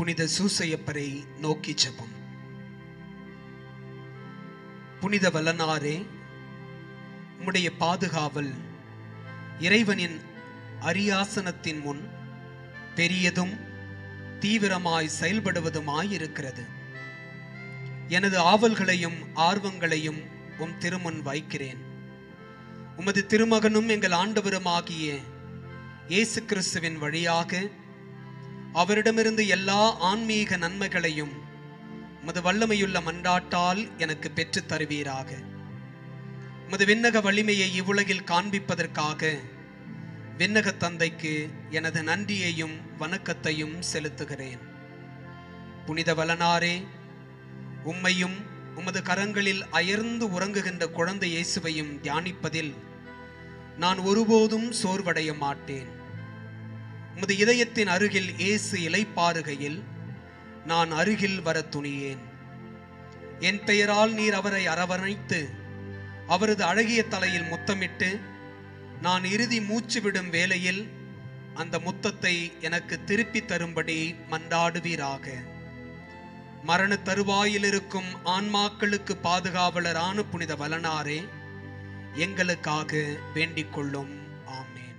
புனித சூசையப்பரை நோக்கி ஜெபம் புனித வல்லனாரே உம்முடைய பாதுகாவல் இறைவனின் அரியாசனத்தின் முன் பெரியதும் தீவிரமாய் செயல்படுவதுமாயிருக்கிறது எனது ஆவல்களையும் ஆர்வங்களையும் உம் திருமுன் வைக்கிறேன் உமது திருமகனும் எங்கள் ஆண்டவருமாகிய இயேசு கிறிஸ்துவின் வழியாக அவரிடமிருந்து எல்லா ஆன்மீக நன்மைகளையும் உமது வல்லமையுள்ள மன்றாட்டால் எனக்கு பெற்றுத் தருவீராக உமது விண்ணக வலிமையை இவ்வுலகில் காண்பிப்பதற்காக விண்ணக தந்தைக்கு எனது நன்றியையும் வணக்கத்தையும் செலுத்துகிறேன் புனித வலனாரே உம்மையும் உமது கரங்களில் அயர்ந்து உறங்குகின்ற குழந்தை இயேசுவையும் தியானிப்பதில் நான் ஒருபோதும் சோர்வடைய மாட்டேன் உமது இதயத்தின் அருகில் இயேசு இலைப்பாறுகையில் நான் அருகில் வர துணியேன் என் பெயரால் நீர் அவரை அரவணைத்து அவரது அழகிய தலையில் முத்தமிட்டு நான் இறுதி மூச்சு விடும் வேளையில் அந்த முத்தத்தை எனக்கு திருப்பி தரும்படி மன்றாடுவீராக மரண தருவாயில் இருக்கும் ஆன்மாக்களுக்கு பாதுகாவலரான புனித வலனாரே எங்களுக்காக வேண்டிக் கொள்ளும் ஆமேன்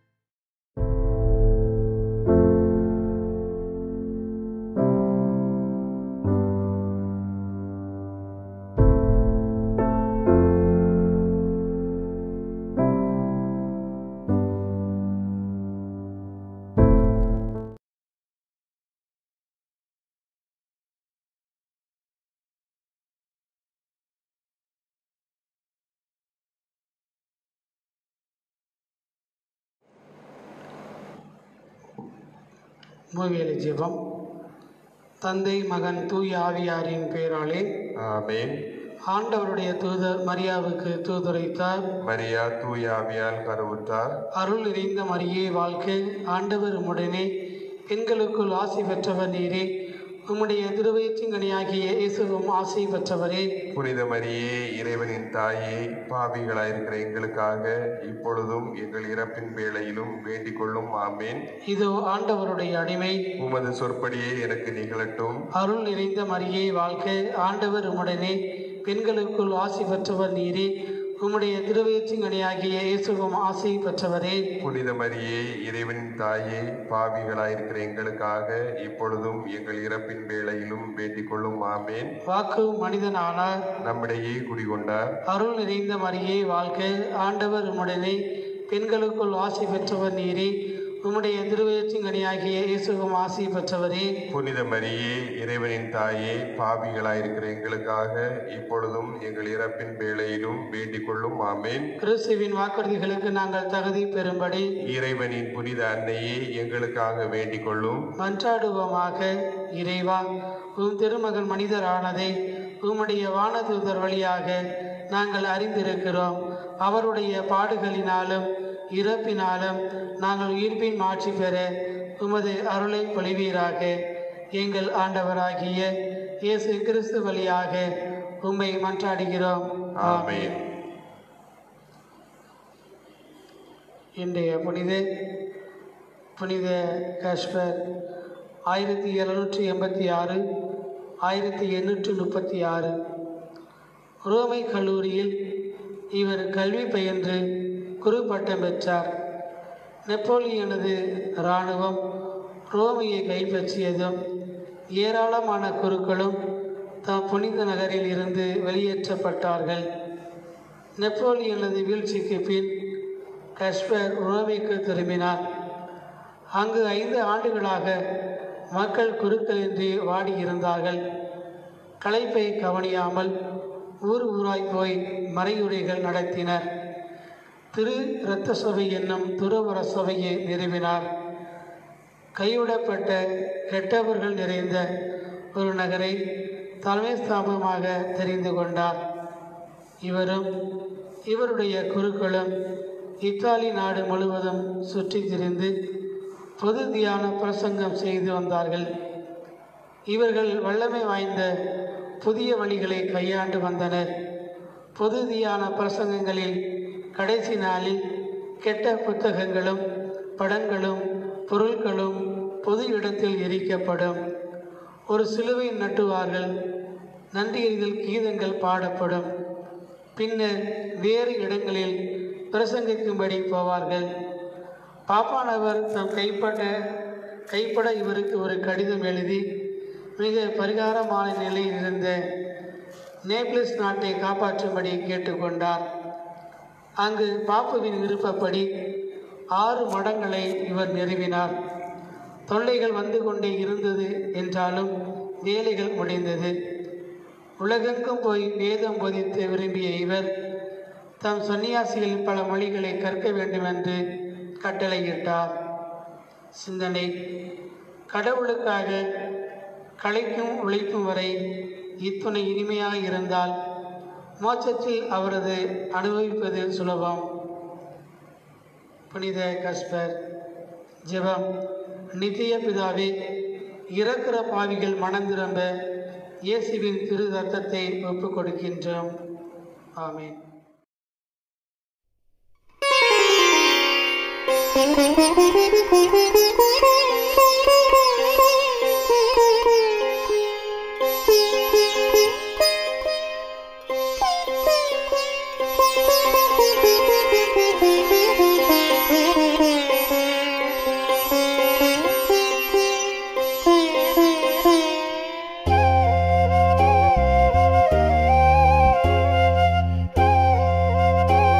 மூவியல் ஜெபம் தந்தை மகன் தூய ஆவியாரின் பெயராலே ஆமென் ஆண்டவருடைய தூதர் மரியாவுக்கு தூதுரைத்தார் மரியா தூய ஆவியால் கருவுற்றார் அருள் நிறைந்த மரியே வாழ்க்கை ஆண்டவர் உம்முடனே பெண்களுக்குள் ஆசி பெற்றவர் நீரே உம்முடைய திருவயிற்றிங்கனியாகிய இயேசுவும் ஆசி பெற்றவரே புனித மரியே இறைவனின் தாயே பாவிகளாயிருக்கிற எங்களுக்காக இப்பொழுதும் எங்கள் இறப்பின் வேளையிலும் வேண்டிக் கொள்ளும் ஆமேன் இதோ ஆண்டவருடைய அடிமை உமது சொற்படியே எனக்கு நிகழட்டும் அருள் நிறைந்த மரியே வாழ்க்கை ஆண்டவர் உம்முடனே பெண்களுக்குள் ஆசி பெற்றவர் நீரே உம்முடைய திருவயிற்றிங்கனியாகிய இயேசுவும் ஆசி பெற்றவரே புனித மரியே இறைவனின் தாயே பாவிகளாயிருக்கிற எங்களுக்காக இப்பொழுதும் எங்கள் இறப்பின் வேளையிலும் வேண்டிக் கொள்ளும் ஆமேன் வாக்கு மனிதனானார் நம்மிடையே குடிகொண்டார் அருள் நிறைந்த மரியே வாழ்க ஆண்டவர் உம்முடனே பெண்களுக்குள் ஆசி பெற்றவர் நீரே உம்முடைய திருவயிற்றிங்கனியாகிய இயேசுவும் ஆசி பெற்றவரே புனித மரியே இறைவனின் தாயே பாவிகளாயிருக்கிற எங்களுக்காக இப்பொழுதும் எங்கள் இறப்பின் வேளையிலும் வேண்டிக் கொள்ளும் ஆமேன் கிறிஸ்துவின் வாக்குறுதிகளுக்கு நாங்கள் தகுதி பெறும்படி இறைவனின் புனித அன்னையே எங்களுக்காக வேண்டிக் கொள்ளும் மன்றாடுவோமாக இறைவா உம் திருமகன் மனிதரானதை உம்முடைய வானதூதர் வழியாக நாங்கள் அறிந்திருக்கிறோம் அவருடைய பாடுகளினாலும் இறப்பினாலும் நாங்கள் உயிர்ப்பின் மாட்சி பெற உமது அருளை பொழிவீராக எங்கள் ஆண்டவராகிய இயேசு கிறிஸ்து வழியாக உம்மை மன்றாடுகிறோம் ஆமென் இன்றைய புனித புனித காஷ்மர் ஆயிரத்தி எழுநூற்றி எண்பத்தி ஆறு ஆயிரத்தி எண்ணூற்று முப்பத்தி ஆறு ரோமை கல்லூரியில் இவர் கல்வி பயின்று குரு பட்டம் பெற்றார் நெப்போலியனது இராணுவம் ரோமையை கைப்பற்றியதும் ஏராளமான குருக்களும் தாம் புனித நகரில் இருந்து வெளியேற்றப்பட்டார்கள் நெப்போலியனது வீழ்ச்சிக்கு பின் கஸ்பர் ரோமைக்கு திரும்பினார் அங்கு ஐந்து ஆண்டுகளாக மக்கள் குருக்களின்றி வாடியிருந்தார்கள் களைப்பை கவனியாமல் ஊர் ஊராய் போய் மறையுரைகள் நடத்தினர் திரு இரத்த சபை என்னும் துறவர சபையை நிறுவினார் கைவிடப்பட்ட கெட்டவர்கள் நிறைந்த ஒரு நகரை தலைமை ஸ்தாபமாக தெரிந்து கொண்டார் இவரும் இவருடைய குருக்களும் இத்தாலி நாடு முழுவதும் சுற்றி திரிந்து பொது தியான பிரசங்கம் செய்து வந்தார்கள் இவர்கள் வல்லமை வாய்ந்த புதிய வழிகளை கையாண்டு வந்தனர் பொது தியான பிரசங்கங்களில் கடைசி நாளில் கெட்ட புத்தகங்களும் படங்களும் பொருட்களும் பொது இடத்தில் எரிக்கப்படும் ஒரு சிலுவை நட்டுவார்கள் நன்றியறிதல் கீதங்கள் பாடப்படும் பின்னர் வேறு இடங்களில் பிரசங்கிக்கும்படி போவார்கள் பாப்பானவர் தம் கைப்பட கைப்பட இவருக்கு ஒரு கடிதம் எழுதி மிக பரிகாரமான நிலையில் இருந்த நேபிள்ஸ் நாட்டை காப்பாற்றும்படி கேட்டுக்கொண்டார் அங்கு பாப்புவின் விருப்பப்படி ஆறு மடங்களை இவர் நிறுவினார் தொல்லைகள் வந்து கொண்டே இருந்தது என்றாலும் வேலைகள் முடிந்தது உலகெங்கும் போய் வேதம் போதித்து விரும்பிய இவர் தம் சன்னியாசிகள் பல மொழிகளை கற்க வேண்டும் என்று கட்டளையிட்டார் சிந்தனை கடவுளுக்காக களைக்கும் உழைக்கும் வரை இத்துணை இனிமையாக இருந்தால் மோட்சத்தில் அவரது அனுபவிப்பது சுலபம் புனித கஸ்பர் ஜெபம் நித்திய பிதாவே இறக்கிற பாவிகள் மனம் திரும்ப இயேசுவின் திரு ரத்தத்தை ஒப்புக் கொடுக்கின்றோம் ஆமென்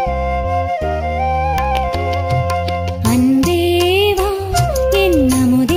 அன்பேவா என் அமுதே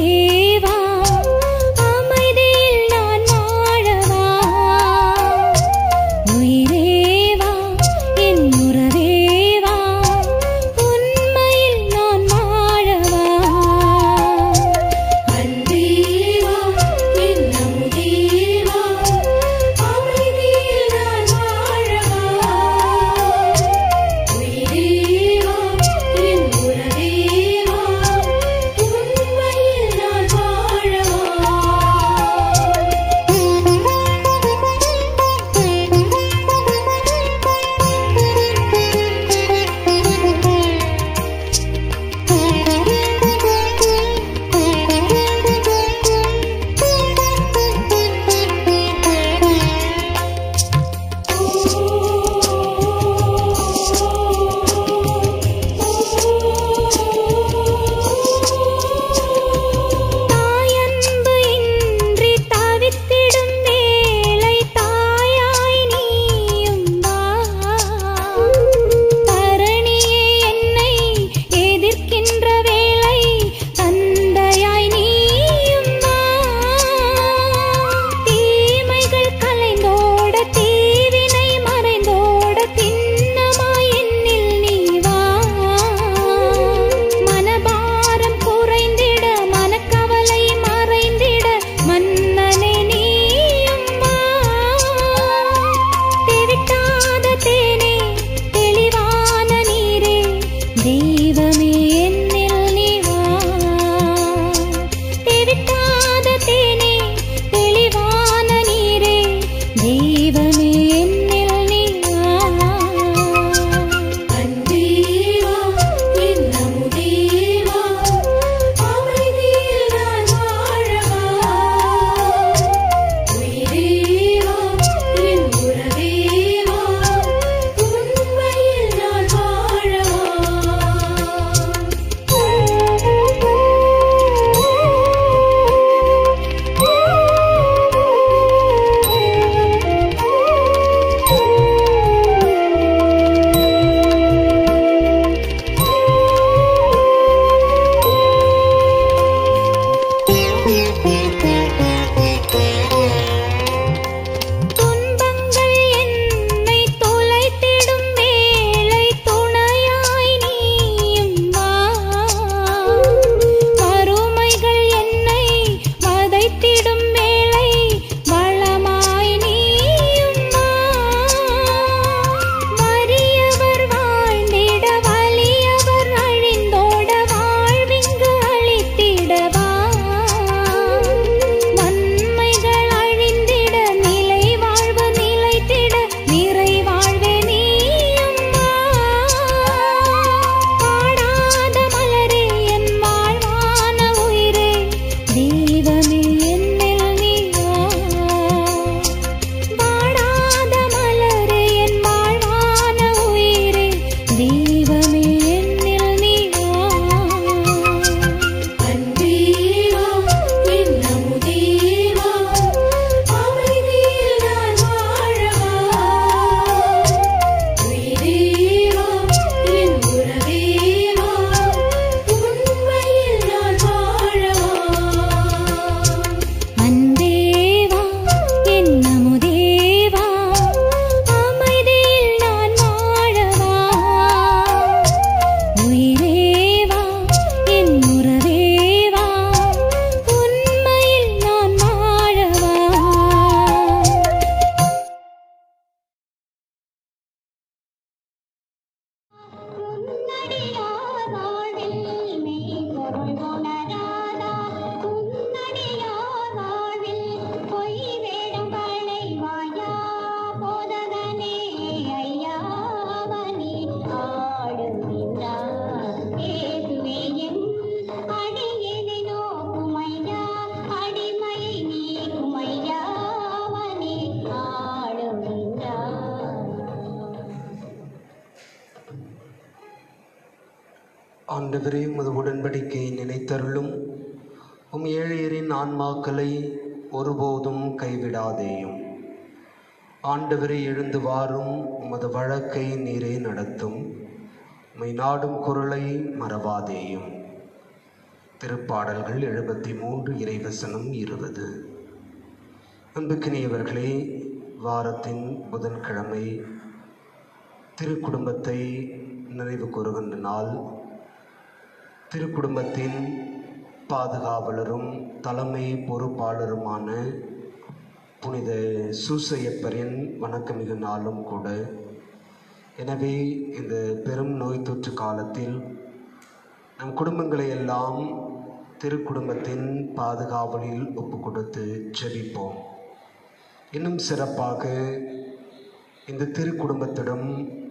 ஆண்டவரே உமது உடன்படிக்கை நினைத்தருளும் உம் ஏழையரின் ஆன்மாக்களை ஒருபோதும் கைவிடாதேயும் ஆண்டவரே எழுந்து வாரும் உமது வழக்கை நீரே நடத்தும் உம்மை நாடும் குரலை மறவாதேயும் திருப்பாடல்கள் எழுபத்தி மூன்று இறைவசனம் இருபது அன்புக்கினியவர்களே வாரத்தின் புதன்கிழமை திருக்குடும்பத்தை நினைவு கூறுகின்ற நாள் திருக்குடும்பத்தின் பாதுகாவலரும் தலைமை பொறுப்பாளருமான புனித சூசையப்பரின் வணக்கமிகு நாளும் கூட எனவே இந்த பெரும் நோய் தொற்று காலத்தில் நம் குடும்பங்களை எல்லாம் திருக்குடும்பத்தின் பாதுகாவலில் ஒப்பு கொடுத்து ஜெபிப்போம் இன்னும் சிறப்பாக இந்த திருக்குடும்பத்திடம்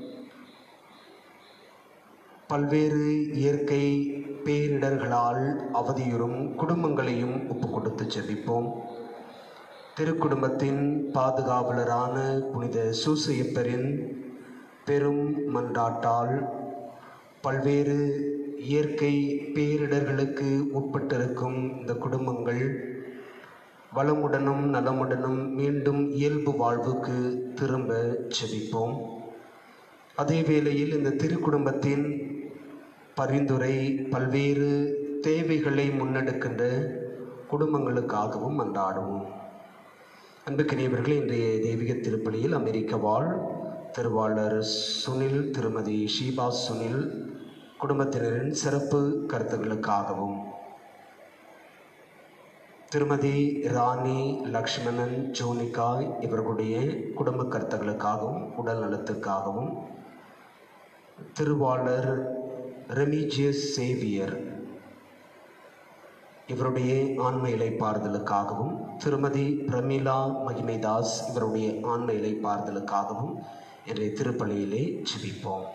பல்வேறு இயற்கை பேரிடர்களால் அவதியுறும் குடும்பங்களையும் ஒப்பு கொடுத்து ஜெபிப்போம் திருக்குடும்பத்தின் பாதுகாவலரான புனித சூசையப்பரின் பெரும் மன்றாட்டால் பல்வேறு இயற்கை பேரிடர்களுக்கு உட்பட்டிருக்கும் இந்த குடும்பங்கள் வளமுடனும் நலமுடனும் மீண்டும் இயல்பு வாழ்வுக்கு திரும்ப செபிப்போம் அதே வேளையில் இந்த திருக்குடும்பத்தின் பரிந்துரை பல்வேறு தேவைகளை முன்னெடுக்கின்ற குடும்பங்களுக்காகவும் அன்றாடுவோம் அன்புக்கினியவர்களே இன்றைய தெய்வீக திருப்பலியில் அமெரிக்க வாழ் திருவாளர் சுனில் திருமதி ஷீபா சுனில் குடும்பத்தினரின் சிறப்பு கருத்துக்களுக்காகவும் திருமதி ராணி லக்ஷ்மணன் ஜோனிகா இவர்களுடைய குடும்ப கருத்துக்களுக்காகவும் உடல் நலத்திற்காகவும் திருவாளர் ரெமிஜியஸ் சேவியர் இவருடைய ஆன்ம இலைப்பாறுதலுக்காகவும் திருமதி பிரமிளா மகிமைதாஸ் இவருடைய ஆன்ம இலைப்பாறுதலுக்காகவும் இன்றைய திருப்பலியிலே ஜெபிப்போம்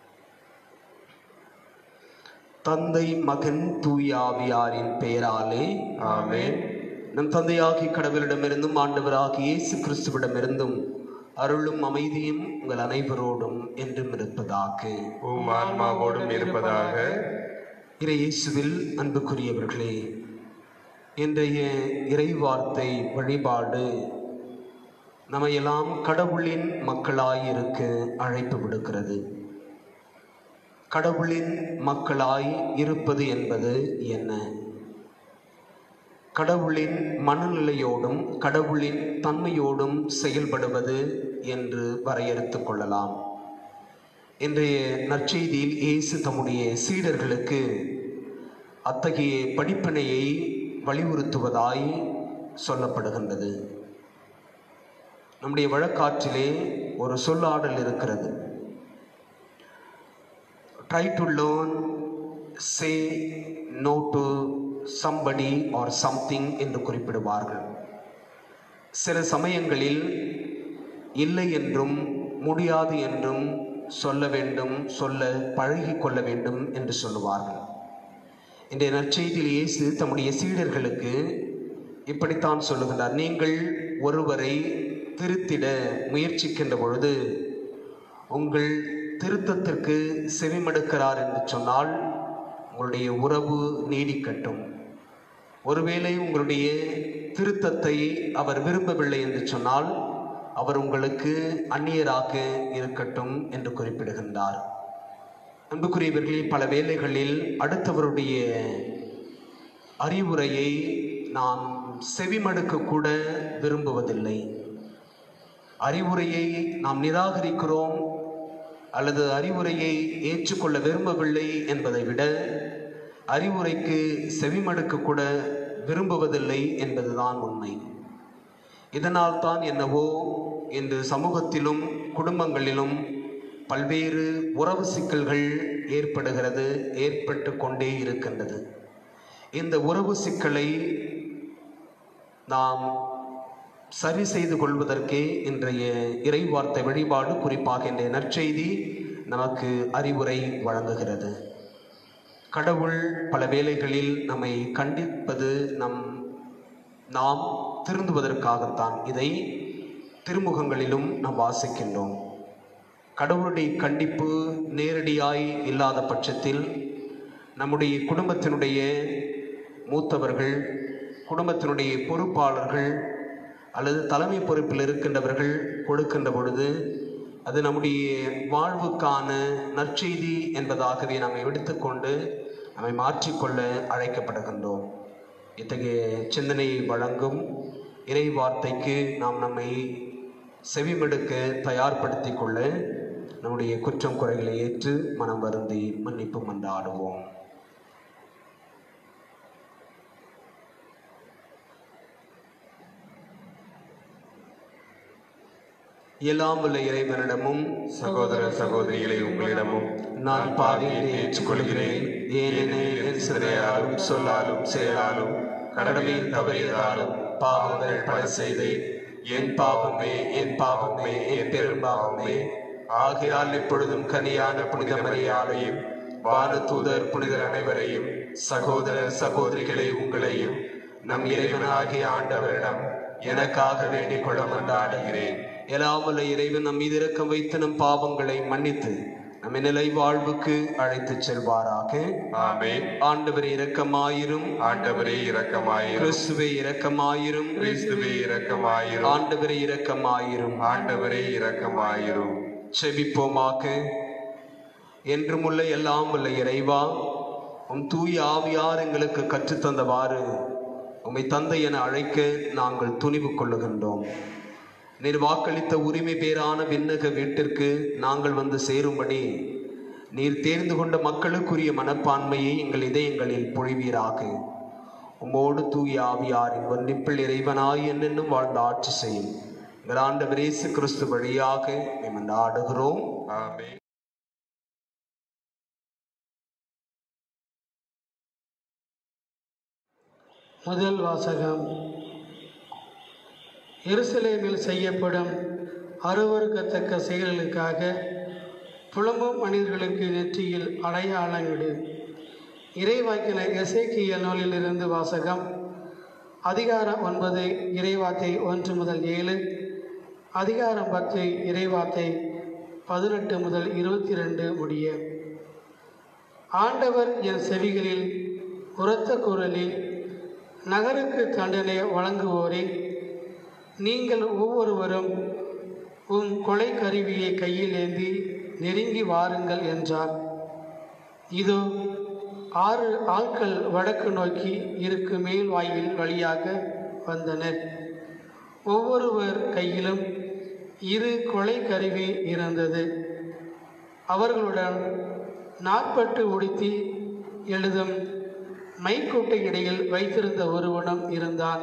தந்தை மகன் தூயாவியாரின் பெயராலே ஆமென் நம் தந்தையாகி கடவுளிடமிருந்தும் ஆண்டவராகி இயேசு கிறிஸ்துவிடமிருந்தும் அருளும் அமைதியும் உங்கள் அனைவரோடும் என்றும் இருப்பதாக உம் ஆன்மாவோடும் இருப்பதாக இறை இயேசுவில் அன்புக்குரியவர்களே இன்றைய இறைவார்த்தை வழிபாடு நம்மையெல்லாம் கடவுளின் மக்களாய் இருக்க அழைப்பு விடுக்கிறது கடவுளின் மக்களாய் இருப்பது என்பது என்ன கடவுளின் மனநிலையோடும் கடவுளின் தன்மையோடும் செயல்படுவது என்று வரையறுத்துக் கொள்ளலாம் இன்றைய நற்செய்தியில் இயேசு தம்முடைய சீடர்களுக்கு அத்தகைய படிப்பினையை வலியுறுத்துவதாய் சொல்லப்படுகின்றது நம்முடைய வழக்காற்றிலே ஒரு சொல்லாடல் இருக்கிறது try to learn say no to somebody or something என்று குறிப்பிடுவார்கள் சில சமயங்களில் இல்லை என்றும் முடியாது என்றும் சொல்ல வேண்டும் சொல்ல பழகிக் கொள்ள வேண்டும் என்று சொல்லுவார்கள் இன்றைய நற்செய்தியில் இயேசு தம்முடைய சீடர்களுக்கு இப்படித்தான் சொல்லுகின்றார் நீங்கள் ஒருவரை திருத்திட முயற்சிக்கின்ற பொழுது உங்கள் திருத்தத்திற்கு செவிமடுக்கிறார் என்று சொன்னால் உங்களுடைய உறவு நீடிக்கட்டும் ஒருவேளை உங்களுடைய திருத்தத்தை அவர் விரும்பவில்லை என்று சொன்னால் அவர் உங்களுக்கு அந்நியராக இருக்கட்டும் என்று குறிப்பிடுகின்றார் அன்புக்குரியவர்களில் பல வேளைகளில் அடுத்தவருடைய அறிவுரையை நாம் செவிமடுக்க கூட விரும்புவதில்லை அறிவுரையை நாம் நிராகரிக்கிறோம் அல்லது அறிவுரையை ஏற்றுக்கொள்ள விரும்பவில்லை என்பதை விட அறிவுரைக்கு செவிமடுக்க கூட விரும்புவதில்லை என்பதுதான் உண்மை இதனால் தான் என்னவோ இன்று சமூகத்திலும் குடும்பங்களிலும் பல்வேறு உறவு சிக்கல்கள் ஏற்படுகிறது ஏற்பட்டு கொண்டே இருக்கின்றது இந்த உறவு சிக்கலை நாம் சரி செய்து கொள்வதற்கே இன்றைய இறைவார்த்தை வழிபாடு குறிப்பாக இன்றைய நற்செய்தி நமக்கு அறிவுரை வழங்குகிறது கடவுள் பல வேளைகளில் நம்மை கண்டிப்பது நம் நாம் திருந்துவதற்காகத்தான் இதை திருமுகங்களிலும் நாம் வாசிக்கின்றோம் கடவுளுடைய கண்டிப்பு நேரடியாய் இல்லாத பட்சத்தில் நம்முடைய குடும்பத்தினுடைய மூத்தவர்கள் குடும்பத்தினுடைய பொறுப்பாளர்கள் அல்லது தலைமை பொறுப்பில் இருக்கின்றவர்கள் கொடுக்கின்ற பொழுது அது நம்முடைய வாழ்வுக்கான நற்செய்தி என்பதாகவே நம்மை எடுத்துக்கொண்டு நம்மை மாற்றிக்கொள்ள அழைக்கப்படுகின்றோம் இத்தகைய சிந்தனையை வழங்கும் இறை வார்த்தைக்கு நாம் நம்மை செவிமெடுக்க தயார்படுத்திக் கொள்ள நம்முடைய குற்றம் குறைகளை ஏற்று மனம் வருந்தி மன்னிப்பு மன்றாடுவோம் எல்லாம் உள்ள இறைவனிடமும் சகோதர சகோதரிகளை உங்களிடமும் நான் பாவியை ஏற்றுக்கொள்கிறேன் ஏனெனில் என் சிறையாலும் சொல்லாலும் செயலாலும் கடமையில் தவறியதாலும் பாவங்கள் பல செய்தேன் என் பாவமே என் பாவமே என் பெரும் பாவமே ஆகையால் இப்பொழுதும் கனியான புனித மரியாதையும் வானதூதர் புனிதர் அனைவரையும் சகோதர சகோதரிகளை உங்களையும் நம் இறைவனாகிய ஆண்டவரிடம் எனக்காக வேண்டிக் கொள்ள மன்றாடுகிறேன் எல்லாமல்ல இறைவன் நம் மீது இரக்கம் வைத்து நம் பாவங்களை மன்னித்து நம்மை நிலை வாழ்வுக்கு அழைத்துச் செல்வாராக ஆமென் ஆண்டவரே இரக்கமாயிரும் ஆண்டவரே இரக்கமாயிரும் கிறிஸ்துவே இரக்கமாயிரும் கிறிஸ்துவே இரக்கமாயிரும் ஆண்டவரே இரக்கமாயிரும் ஆண்டவரே இரக்கமாயிரும் செபிப்போமாக என்றுமுள்ள எல்லாம் உள்ள இறைவா உம் தூய ஆவியார் எங்களுக்கு கற்றுத்தந்தவாறு உம்மை தந்தை என அழைக்க நாங்கள் துணிவு கொள்ளுகின்றோம் நீர் வாக்களித்த உரிமை பேரான விண்ணக வீட்டிற்கு நாங்கள் வந்து சேரும்படி நீர் தேர்ந்து கொண்ட மக்களுக்குரிய மனப்பான்மையை எங்கள் இதயங்களில் பொழிவீராக உம்மோடு தூய ஆவியாரின் ஒன்றிப்பில் இறைவனாய் என்னென்னும் வாழ்ந்து ஆட்சி செய்யும் எங்கள் ஆண்டவர் இயேசு கிறிஸ்து வழியாக ஆடுகிறோம் ஆமென் முதல் வாசகம் எருசலேமில் செய்யப்படும் அருவருக்கத்தக்க செயல்களுக்காக புலம்பும் மனிதர்களுக்கு நெற்றியில் அடையாளமிடு இறைவாக்கினர் எசேக்கியல் நூலிலிருந்து வாசகம் அதிகாரம் ஒன்பது இறைவார்த்தை ஒன்று முதல் ஏழு அதிகாரம் பத்து இறைவார்த்தை பதினெட்டு முதல் இருபத்தி ரெண்டு முடிய ஆண்டவர் என் செவிகளில் உரத்த குரலில் நகருக்கு தண்டனை வழங்குவோரே நீங்கள் ஒவ்வொருவரும் உம் கொலை கருவியை கையில் ஏந்தி நெருங்கி வாருங்கள் என்றார் இதோ ஆறு ஆட்கள் வடக்கு நோக்கி இருக்கு மேல் வாயில் வழியாக வந்தனர் ஒவ்வொருவர் கையிலும் இரு கொலை கருவி இருந்தது அவர்களுடன் நாட்பட்டு உடுத்தி எழுதும் மைக்கூட்டை இடையில் வைத்திருந்த ஒருவனும் இருந்தான்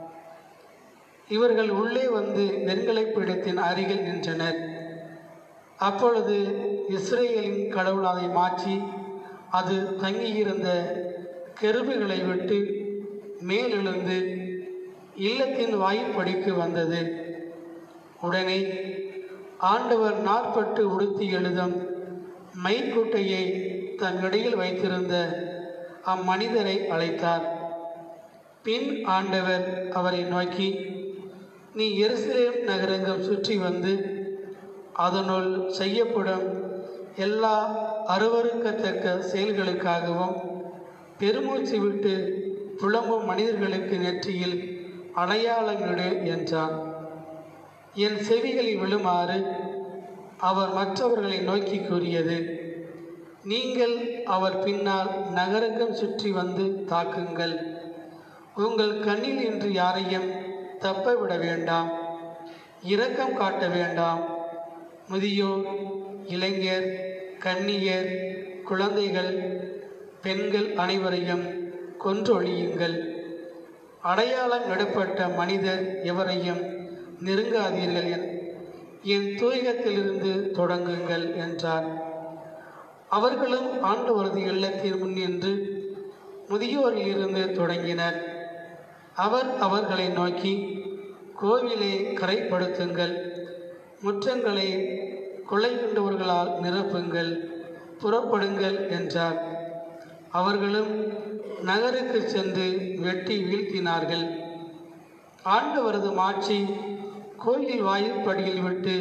இவர்கள் உள்ளே வந்து வெண்கலைப் பீடத்தின் அருகில் நின்றனர் அப்பொழுது இஸ்ரேலின் கடவுள் அதை மாற்றி அது தங்கியிருந்த கெருபுகளை விட்டு மேலெழுந்து இல்லத்தின் வாயிற்படிக்கு வந்தது உடனே ஆண்டவர் நாற்பட்டு உடுத்தி எழுதும் மைக்கூட்டையை தன் இடையில் வைத்திருந்த அம்மனிதரை அழைத்தார் பின் ஆண்டவர் அவரை நோக்கி நீ எருசலேம் நகரங்கம் சுற்றி வந்து அதனுள் செய்யப்படும் எல்லா அருவருக்கத்தக்க செயல்களுக்காகவும் பெருமூச்சு விட்டு புலம்பும் மனிதர்களுக்கு நெற்றியில் அடையாளமிடு என்றான் என் செவிகளில் விழுமாறு அவர் மற்றவர்களை நோக்கி கூறியது நீங்கள் அவர் பின்னால் நகரங்கம் சுற்றி வந்து தாக்குங்கள் உங்கள் கண்ணில் இன்று யாரையும் தப்ப விட வேண்டாம் இரக்கம் காட்ட வேண்டாம் முதியோர் இளைஞர் கன்னியர் குழந்தைகள் பெண்கள் அனைவரையும் கொன்றொழியுங்கள் அடையாளம் இடப்பட்ட மனிதர் எவரையும் நெருங்காதீர்கள் என் என் தூயகத்திலிருந்து தொடங்குங்கள் என்றார் அவர்களும் ஆண்டவரது இல்லத்தின் முன் நின்று முதியோரிலிருந்து தொடங்கினர் அவர் அவர்களை நோக்கி கோவிலை கரைப்படுத்துங்கள் முற்றங்களை கொலை கொண்டவர்களால் நிரப்புங்கள் புறப்படுங்கள் என்றார் அவர்களும் நகருக்கு சென்று வெட்டி வீழ்த்தினார்கள் ஆண்டவரது மாட்சி கோயில் வாயிற்படியில் விட்டு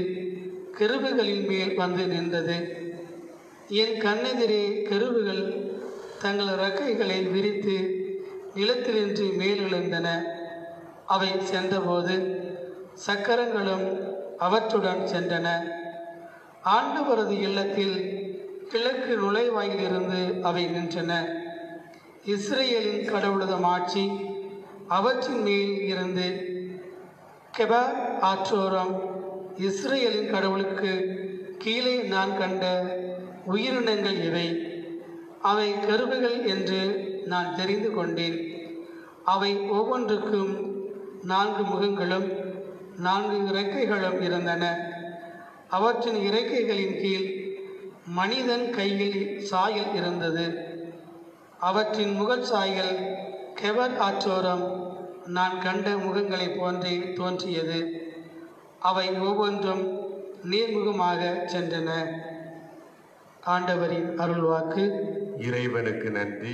கெருபுகளின் மேல் வந்து நின்றது என் கண்ணெதிரே கெருபுகள் தங்கள் இறக்கைகளை விரித்து நிலத்தினின்று மேலெழுந்தன அவை சென்றபோது சக்கரங்களும் அவற்றுடன் சென்றன ஆண்டவரது இல்லத்தில் கிழக்கு நுழைவாயிலிருந்து அவை நின்றன இஸ்ரேலின் கடவுளது ஆட்சி அவற்றின் மேல் இருந்து கெபார் ஆற்றோரம் இஸ்ரேலின் கடவுளுக்கு கீழே நான் கண்ட உயிரினங்கள் இவை அவை கருவுகள் என்று நான் தெரிந்து கொண்டேன் அவை ஒவ்வொன்றுக்கும் நான்கு முகங்களும் நான்கு இறக்கைகளும் இருந்தன அவற்றின் இறக்கைகளின் கீழ் மனிதன் கையில் சாயல் இருந்தது அவற்றின் முகச் சாயல் கெவர் ஆற்றோரம் நான் கண்ட முகங்களைப் போன்றே தோன்றியது அவை ஒவ்வொன்றும் நேர்முகமாக சென்றன ஆண்டவரின் அருள்வாக்கு இறைவனுக்கு நன்றி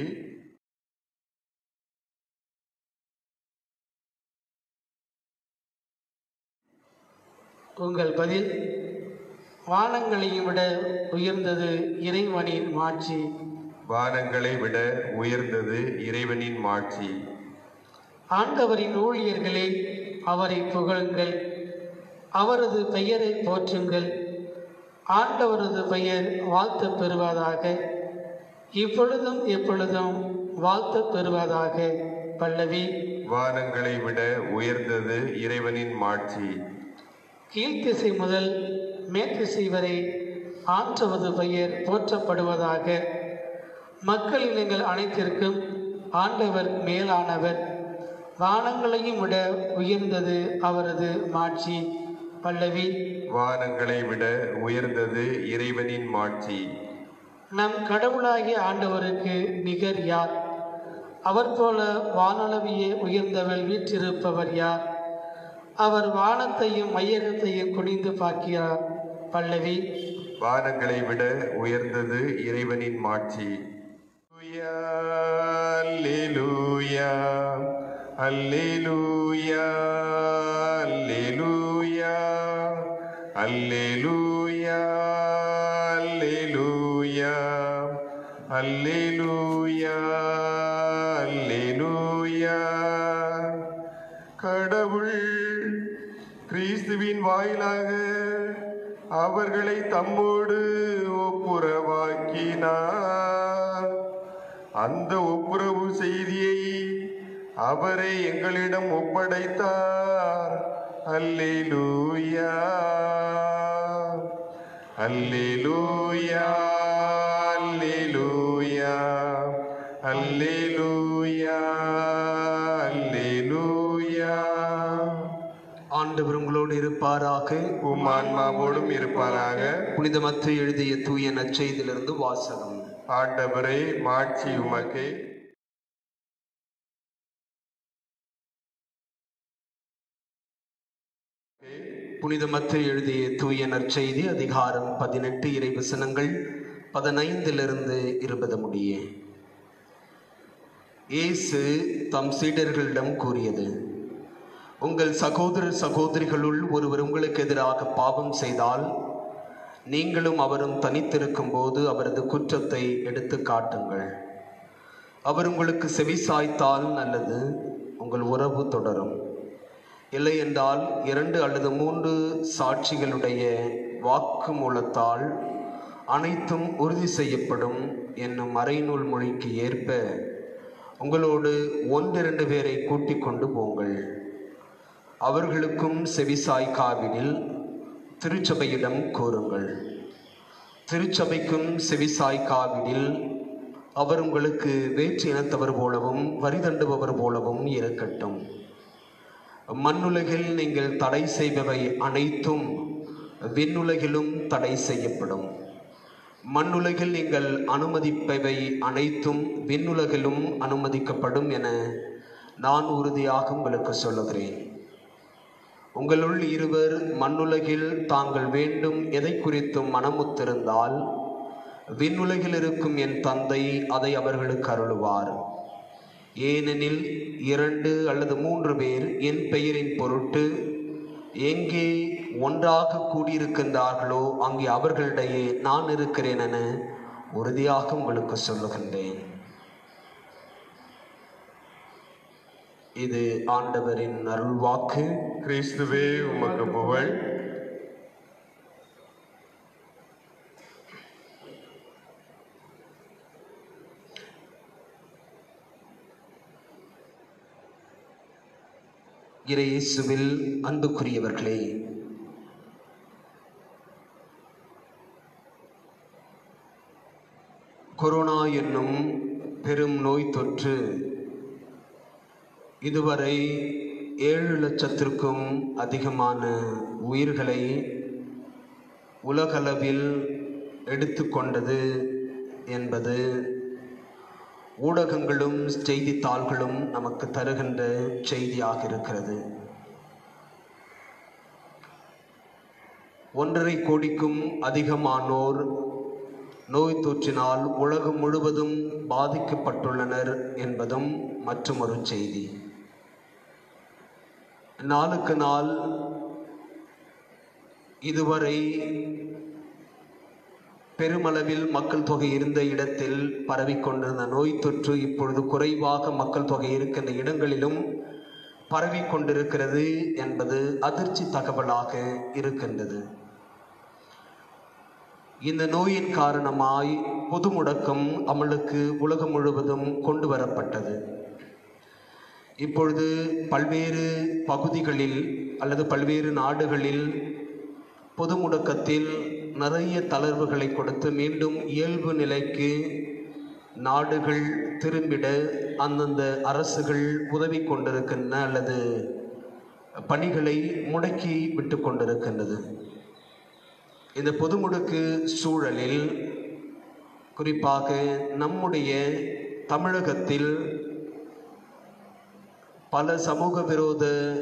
உங்கள் பதில் வானங்களையும் விட உயர்ந்தது இறைவனின் மாட்சி வானங்களை விட உயர்ந்தது இறைவனின் மாட்சி ஆண்டவரின் ஊழியர்களே அவரை புகழுங்கள் அவரது பெயரை போற்றுங்கள் ஆண்டவரது பெயர் வாழ்த்து பெறுவதாக இப்பொழுதும் எப்பொழுதும் வாழ்த்து பெறுவதாக பல்லவி வானங்களை விட உயர்ந்தது இறைவனின் மாட்சி கீழ்த்திசை முதல் மேற்திசை வரை ஆற்றவது பெயர் போற்றப்படுவதாக மக்கள் இனங்கள் அனைத்திற்கும் ஆண்டவர் மேலானவர் வானங்களையும் விட உயர்ந்தது அவரது மாட்சி பல்லவி வானங்களை விட உயர்ந்தது இறைவனின் மாட்சி நம் கடவுளாகிய ஆண்டவருக்கு நிகர் யார் அவர் போல வானளவியே உயர்ந்தவள் வீற்றிருப்பவர் யார் அவர் வானத்தையும் மையகத்தையும் குனிந்து பார்க்கிறார் பல்லவி வானங்களை விட உயர்ந்தது இறைவனின் மாட்சி அல்லேலூயா அல்லேலூயா அல்லேலூயா அல்லேலூயா அல்லேலூயா அல்லேலூயா அல்லேலூயா கடவுள் கிறிஸ்துவின் வாயிலாக அவர்களை தம்மோடு ஒப்புரவாக்கினார் அந்த ஒப்புரவு செய்தியை அவரை எங்களிடம் ஒப்படைத்தார் அல்லேலூயா அல்லேலூயா அல்லேலூயா அல்லேலூயா அல்லேலூயா ஆண்டவர் உங்களோடு இருப்பாராக உம் ஆன்மாவோடும் இருப்பாராக புனித மத்து எழுதிய தூய நற்செய்தியிலிருந்து வாசகம் ஆண்டவரே மாட்சி உமக்கே புனித மத்து எழுதிய தூய நற்செய்தி அதிகாரம் பதினெட்டு இறைவசனங்கள் பதினைந்திலிருந்து இருபது முடிய இயேசு தம் சீடர்களிடம் கூறியது உங்கள் சகோதர சகோதரிகளுள் ஒருவர் உங்களுக்கு எதிராக பாவம் செய்தால் நீங்களும் அவரும் தனித்திருக்கும் போது அவரது குற்றத்தை எடுத்து காட்டுங்கள் அவர் உங்களுக்கு செவிசாய்த்தால் நல்லது உங்கள் உறவு தொடரும் இல்லை என்றால் இரண்டு அல்லது மூன்று சாட்சிகளுடைய வாக்கு மூலத்தால் அனைத்தும் உறுதி செய்யப்படும் என்னும் மறைநூல் மொழிக்கு ஏற்ப உங்களோடு ஒன்றிரண்டு பேரை கூட்டிக் கொண்டு போங்கள் அவர்களுக்கும் செவிசாய்க்காவிடில் திருச்சபையிடம் கூறுங்கள் திருச்சபைக்கும் செவிசாய்க்காவிடில் அவர் உங்களுக்கு வேற்று இனத்தவர் போலவும் வரி தண்டுபவர் போலவும் இருக்கட்டும் மண்ணுலகில் நீங்கள் தடை செய்பவை அனைத்தும் விண்ணுலகிலும் தடை செய்யப்படும் மண்ணுலகில் நீங்கள் அனுமதிப்பவை அனைத்தும் விண்ணுலகிலும் அனுமதிக்கப்படும் என நான் உறுதியாக உங்களுக்கு சொல்லுகிறேன் உங்களுள் இருவர் மண்ணுலகில் தாங்கள் வேண்டும் எதை குறித்தும் மனமுத்திருந்தால் விண்ணுலகில் இருக்கும் என் தந்தை அதை அவர்களுக்கு அருளுவார் ஏனெனில் இரண்டு அல்லது மூன்று பேர் என் பெயரின் பொருட்டு எங்கே ஒன்றாக கூடியிருக்கின்றார்களோ அங்கே அவர்களிடையே நான் இருக்கிறேன் என உறுதியாக உங்களுக்கு சொல்லுகின்றேன் இது ஆண்டவரின் அருள்வாக்கு கிறிஸ்துவே உமக்கு புகழ் இறையேசுவில் அன்புக்குரியவர்களே கொரோனா என்னும் பெரும் நோய் தொற்று இதுவரை ஏழு லட்சத்திற்கும் அதிகமான உயிர்களை உலகளவில் எடுத்துக்கொண்டது என்பது ஊடகங்களும் செய்தித்தாள்களும் நமக்கு தருகின்ற செய்தியாக இருக்கிறது ஒன்றரை கோடிக்கும் அதிகமானோர் நோய் தொற்றினால் உலகம் முழுவதும் பாதிக்கப்பட்டுள்ளனர் என்பதும் மற்றொரு செய்தி நாளுக்கு நாள் இதுவரை பெருமளவில் மக்கள் தொகை இருந்த இடத்தில் பரவிக்கொண்டிருந்த நோய் தொற்று இப்பொழுது குறைவாக மக்கள் தொகை இருக்கின்ற இடங்களிலும் பரவிக்கொண்டிருக்கிறது என்பது அதிர்ச்சி தகவலாக இருக்கின்றது இந்த நோயின் காரணமாய் பொது முடக்கம் அமலுக்கு உலகம் முழுவதும் கொண்டு வரப்பட்டது இப்பொழுது பல்வேறு பகுதிகளில் அல்லது பல்வேறு நாடுகளில் பொது முடக்கத்தில் நிறைய தளர்வுகளை கொடுத்து மீண்டும் இயல்பு நிலைக்கு நாடுகள் திரும்பிட அந்தந்த அரசுகள் உதவி கொண்டிருக்கின்றன அல்லது பணிகளை முடக்கி விட்டு கொண்டிருக்கின்றது இந்த பொது முடக்கு சூழலில் குறிப்பாக நம்முடைய தமிழகத்தில் பல சமூக விரோத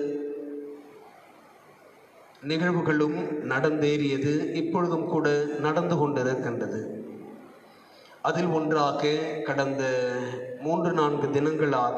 நிகழ்வுகளும் நடந்தேறியது இப்பொழுதும் கூட நடந்து கொண்டிருக்கின்றது அதில் ஒன்றாக கடந்த மூன்று நான்கு தினங்களாக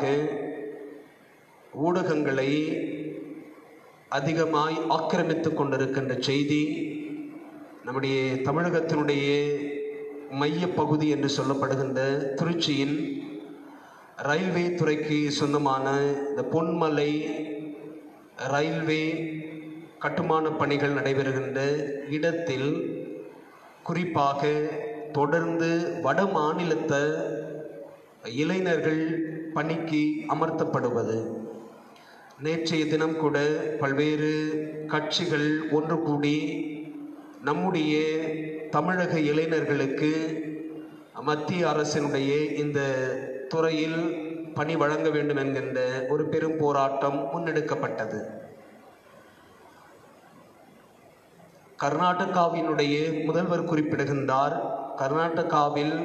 ஊடகங்களை அதிகமாய் ஆக்கிரமித்து கொண்டிருக்கின்ற செய்தி நம்முடைய தமிழகத்தினுடைய மையப்பகுதி என்று சொல்லப்படுகின்ற திருச்சியின் ரயில்வே துறைக்கு சொந்தமான இந்த பொன்மலை ரயில்வே கட்டுமான பணிகள் நடைபெறுகின்ற இடத்தில் குறிப்பாக தொடர்ந்து வட மாநிலத்த இளைஞர்கள் பணிக்கு அமர்த்தப்படுவது நேற்றைய தினம் கூட பல்வேறு கட்சிகள் ஒன்று கூடி நம்முடைய தமிழக இளைஞர்களுக்கு மத்திய அரசினுடைய இந்த துறையில் பணி வழங்க வேண்டும் என்கின்ற ஒரு பெரும் போராட்டம் முன்னெடுக்கப்பட்டது கர்நாடகாவினுடைய முதல்வர் குறிப்பிடுகின்றார் கர்நாடகாவில்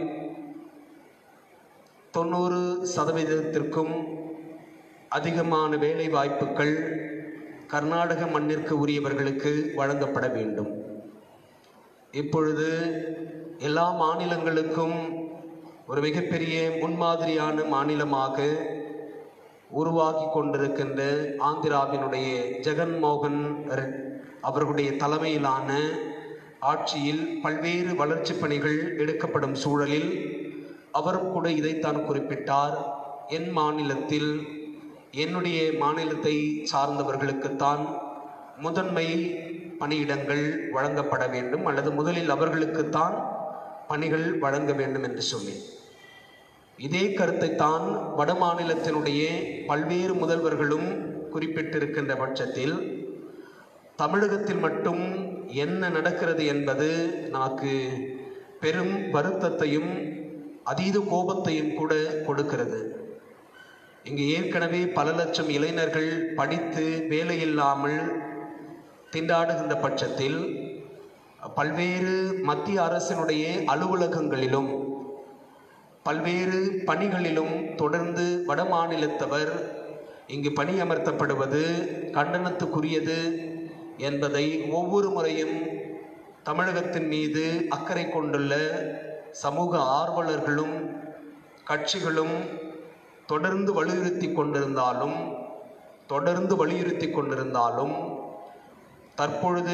தொண்ணூறு சதவீதத்திற்கும் அதிகமான வேலை வாய்ப்புகள் கர்நாடக மண்ணிற்கு உரியவர்களுக்கு வழங்கப்பட வேண்டும் இப்பொழுது எல்லா மாநிலங்களுக்கும் ஒரு மிகப்பெரிய முன்மாதிரியான மாநிலமாக உருவாக்கி கொண்டிருக்கின்ற ஆந்திராவினுடைய ஜெகன்மோகன் ரெட்- அவர்களுடைய தலைமையிலான ஆட்சியில் பல்வேறு வளர்ச்சி பணிகள் எடுக்கப்படும் சூழலில் அவரும் கூட இதைத்தான் குறிப்பிட்டார் என் மாநிலத்தில் என்னுடைய மாநிலத்தை சார்ந்தவர்களுக்குத்தான் முதன்மை பணியிடங்கள் வழங்கப்பட வேண்டும் அல்லது முதலில் அவர்களுக்குத்தான் பணிகள் வழங்க வேண்டும் என்று சொல்லி இதே கருத்தைத்தான் வட மாநிலத்தினுடைய பல்வேறு முதல்வர்களும் குறிப்பிட்டிருக்கின்ற பட்சத்தில் தமிழகத்தில் மட்டும் என்ன நடக்கிறது என்பது நமக்கு பெரும் வருத்தத்தையும் அதீத கோபத்தையும் கூட கொடுக்கிறது இங்கு ஏற்கனவே பல லட்சம் இளைஞர்கள் படித்து வேலையில்லாமல் திண்டாடுகின்ற பட்சத்தில் பல்வேறு மத்திய அரசினுடைய அலுவலகங்களிலும் பல்வேறு பணிகளிலும் தொடர்ந்து வட மாநிலத்தவர் இங்கு பணியமர்த்தப்படுவது கண்டனத்துக்குரியது என்பதை ஒவ்வொரு முறையும் தமிழகத்தின் மீது அக்கறை கொண்டுள்ள சமூக ஆர்வலர்களும் கட்சிகளும் தொடர்ந்து வலியுறுத்தி கொண்டிருந்தாலும் தொடர்ந்து வலியுறுத்தி கொண்டிருந்தாலும் தற்பொழுது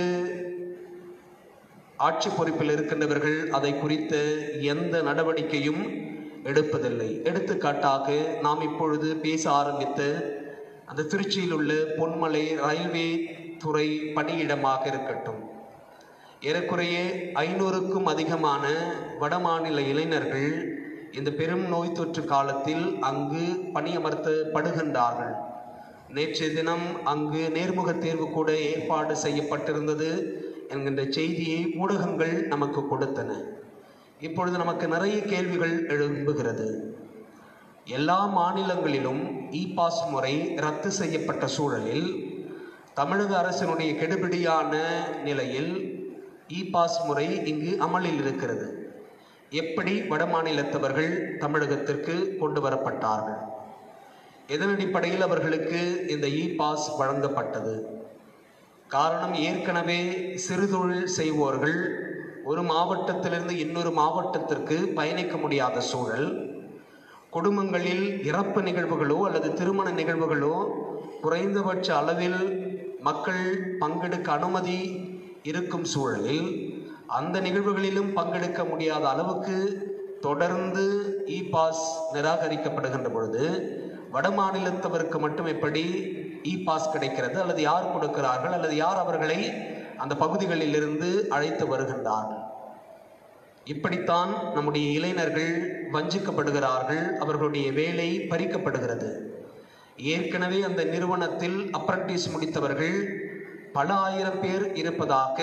ஆட்சி பொறுப்பில் இருக்கின்றவர்கள் அதை குறித்த எந்த நடவடிக்கையும் எடுப்பதில்லை எடுத்துக்காட்டாக நாம் இப்பொழுது பேச ஆரம்பித்த அந்த திருச்சியில் உள்ள பொன்மலை ரயில்வே துறை பணியிடமாக இருக்கட்டும் ஏறக்குறைய ஐநூறுக்கும் அதிகமான வடமாநில இளைஞர்கள் இந்த பெரும் நோய் தொற்று காலத்தில் அங்கு பணியமர்த்தப்படுகின்றார்கள் நேற்றைய தினம் அங்கு நேர்முக தேர்வு கூட ஏற்பாடு செய்யப்பட்டிருந்தது என்கின்ற செய்தியை ஊடகங்கள் நமக்கு கொடுத்தன இப்பொழுது நமக்கு நிறைய கேள்விகள் எழும்புகிறது எல்லா மாநிலங்களிலும் இ பாஸ் முறை ரத்து செய்யப்பட்ட சூழலில் தமிழக அரசினுடைய கெடுபிடியான நிலையில் இ பாஸ் முறை இங்கு அமலில் இருக்கிறது எப்படி வடமாநிலத்தவர்கள் தமிழகத்திற்கு கொண்டு வரப்பட்டார்கள் எதன் அடிப்படையில் அவர்களுக்கு இந்த இ பாஸ் வழங்கப்பட்டது காரணம் ஏற்கனவே சிறுதொழில் செய்வோர்கள் ஒரு மாவட்டத்திலிருந்து இன்னொரு மாவட்டத்திற்கு பயணிக்க முடியாத சூழல் குடும்பங்களில் இறப்பு நிகழ்வுகளோ அல்லது திருமண நிகழ்வுகளோ குறைந்தபட்ச அளவில் மக்கள் பங்கெடுக்க அனுமதி இருக்கும் சூழலில் அந்த நிகழ்வுகளிலும் பங்கெடுக்க முடியாத அளவுக்கு தொடர்ந்து இ பாஸ் நிராகரிக்கப்படுகின்ற பொழுது வட மாநிலத்தவருக்கு மட்டும் எப்படி இ பாஸ் கிடைக்கிறது அல்லது யார் கொடுக்கிறார்கள் அல்லது யார் அவர்களை அந்த பகுதிகளில் இருந்து அழைத்து வருகின்றார்கள் இப்படித்தான் நம்முடைய இளைஞர்கள் வஞ்சிக்கப்படுகிறார்கள் அவர்களுடைய வேலை பறிக்கப்படுகிறது ஏற்கனவே அந்த நிறுவனத்தில் அப்ரண்டிஸ் முடித்தவர்கள் பல ஆயிரம் பேர் இருப்பதாக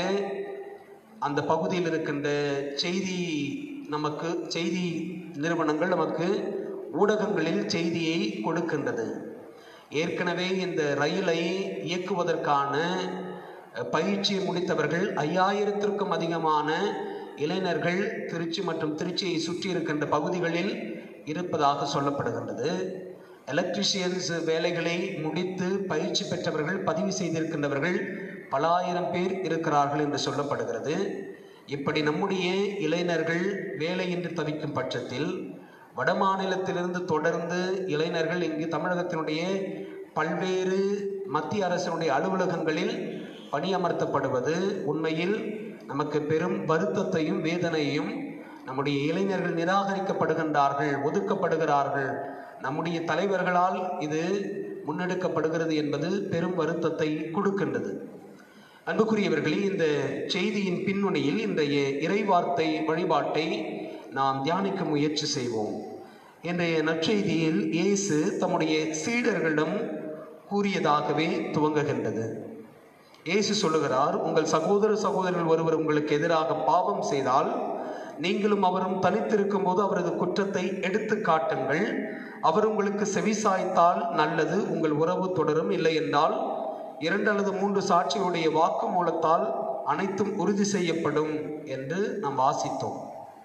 அந்த பகுதியில் இருக்கின்ற செய்தி நமக்கு செய்தி நிறுவனங்கள் நமக்கு ஊடகங்களில் செய்தியை கொடுக்கின்றது ஏற்கனவே இந்த ரயிலை இயக்குவதற்கான அஹ், பயிற்சியை முடித்தவர்கள் ஐயாயிரத்திற்கும் அதிகமான இளைஞர்கள் திருச்சி மற்றும் திருச்சியை சுற்றி இருக்கின்ற பகுதிகளில் இருப்பதாக சொல்லப்படுகின்றது எலக்ட்ரிஷியன்ஸ் வேலைகளை முடித்து பயிற்சி பெற்றவர்கள் பதிவு செய்திருக்கின்றவர்கள் பல ஆயிரம் பேர் இருக்கிறார்கள் என்று சொல்லப்படுகிறது இப்படி நம்முடைய இளைஞர்கள் வேலையின்றி தவிக்கும் பட்சத்தில் வடமாநிலத்திலிருந்து தொடர்ந்து இளைஞர்கள் இங்கு தமிழகத்தினுடைய பல்வேறு மத்திய அரசினுடைய அலுவலகங்களில் பணியமர்த்தப்படுவது உண்மையில் நமக்கு பெரும் வருத்தத்தையும் வேதனையும் நம்முடைய இளைஞர்கள் நிராகரிக்கப்படுகின்றார்கள் ஒதுக்கப்படுகிறார்கள் நம்முடைய தலைவர்களால் இது முன்னெடுக்கப்படுகிறது என்பது பெரும் வருத்தத்தை கொடுக்கின்றது அன்புக்குரியவர்களே இந்த செய்தியின் பின்னணியில் இன்றைய இறைவார்த்தை வழிபாட்டை நாம் தியானிக்க முயற்சி செய்வோம் இன்றைய நற்செய்தியில் இயேசு தம்முடைய சீடர்களிடம் கூறியதாகவே துவங்குகின்றது இயேசு சொல்லுகிறார் உங்கள் சகோதர சகோதரர்கள் ஒருவர் உங்களுக்கு எதிராக பாவம் செய்தால் நீங்களும் அவரும் தனித்திருக்கும் போது அவரது குற்றத்தை எடுத்து காட்டுங்கள் அவர் உங்களுக்கு செவிசாய்த்தால் நல்லது உங்கள் உறவு தொடரும் இல்லை என்றால் இரண்டு அல்லது மூன்று சாட்சியுடைய வாக்கு மூலத்தால் அனைத்தும் உறுதி செய்யப்படும் என்று நாம் வாசித்தோம்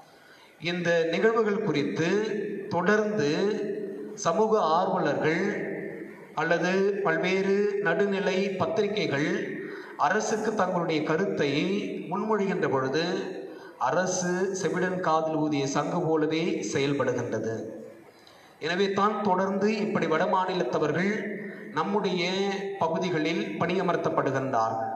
இந்த நிகழ்வுகள் குறித்து தொடர்ந்து சமூக ஆர்வலர்கள் அல்லது பல்வேறு நடுநிலை பத்திரிகைகள் அரசுக்கு தங்களுடைய கருத்தை முன்மொழிகின்ற பொழுது அரசு செவிடன் காதில் ஊதிய சங்கு போலவே செயல்படுகின்றது எனவே தான் தொடர்ந்து இப்படி வடமாநிலத்தவர்கள் நம்முடைய பகுதிகளில் பணியமர்த்தப்படுகின்றார்கள்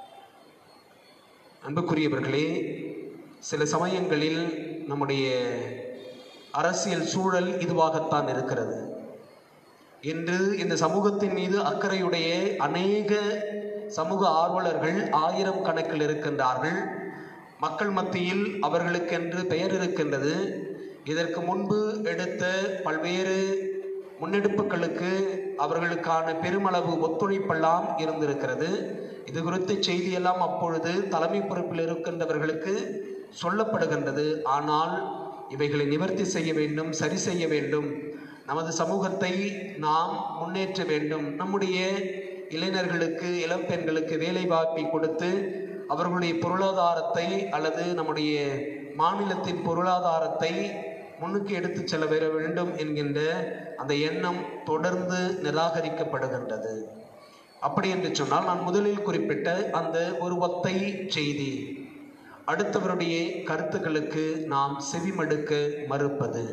அன்புக்குரியவர்களே சில சமயங்களில் நம்முடைய அரசியல் சூழல் இதுவாகத்தான் இருக்கிறது இன்று இந்த சமூகத்தின் மீது அக்கறையுடைய அநேக சமூக ஆர்வலர்கள் ஆயிரம் கணக்கில் இருக்கின்றார்கள் மக்கள் மத்தியில் அவர்களுக்கென்று பெயர் இருக்கின்றது இதற்கு முன்பு எடுத்த பல்வேறு முன்னெடுப்புகளுக்கு அவர்களுக்கான பெருமளவு ஒத்துழைப்பெல்லாம் இருந்திருக்கிறது இது குறித்த செய்தியெல்லாம் அப்பொழுது தலைமை பொறுப்பில் இருக்கின்றவர்களுக்கு சொல்லப்படுகின்றது ஆனால் இவைகளை நிவர்த்தி செய்ய வேண்டும் சரி செய்ய வேண்டும் நமது சமூகத்தை நாம் முன்னேற்ற வேண்டும் நம்முடைய இளைஞர்களுக்கு இளம்பெண்களுக்கு வேலை வாய்ப்பை கொடுத்து அவர்களுடைய பொருளாதாரத்தை அல்லது நம்முடைய மாநிலத்தின் பொருளாதாரத்தை முன்னுக்கு எடுத்துச் செல்ல வர வேண்டும் என்கின்ற அந்த எண்ணம் தொடர்ந்து நிராகரிக்கப்படுகின்றது அப்படி என்று சொன்னால் நான் முதலில் குறிப்பிட்ட அந்த ஒரு ஒத்தை செய்தி அடுத்தவருடைய கருத்துக்களுக்கு நாம் செவிமடுக்க மறுப்பது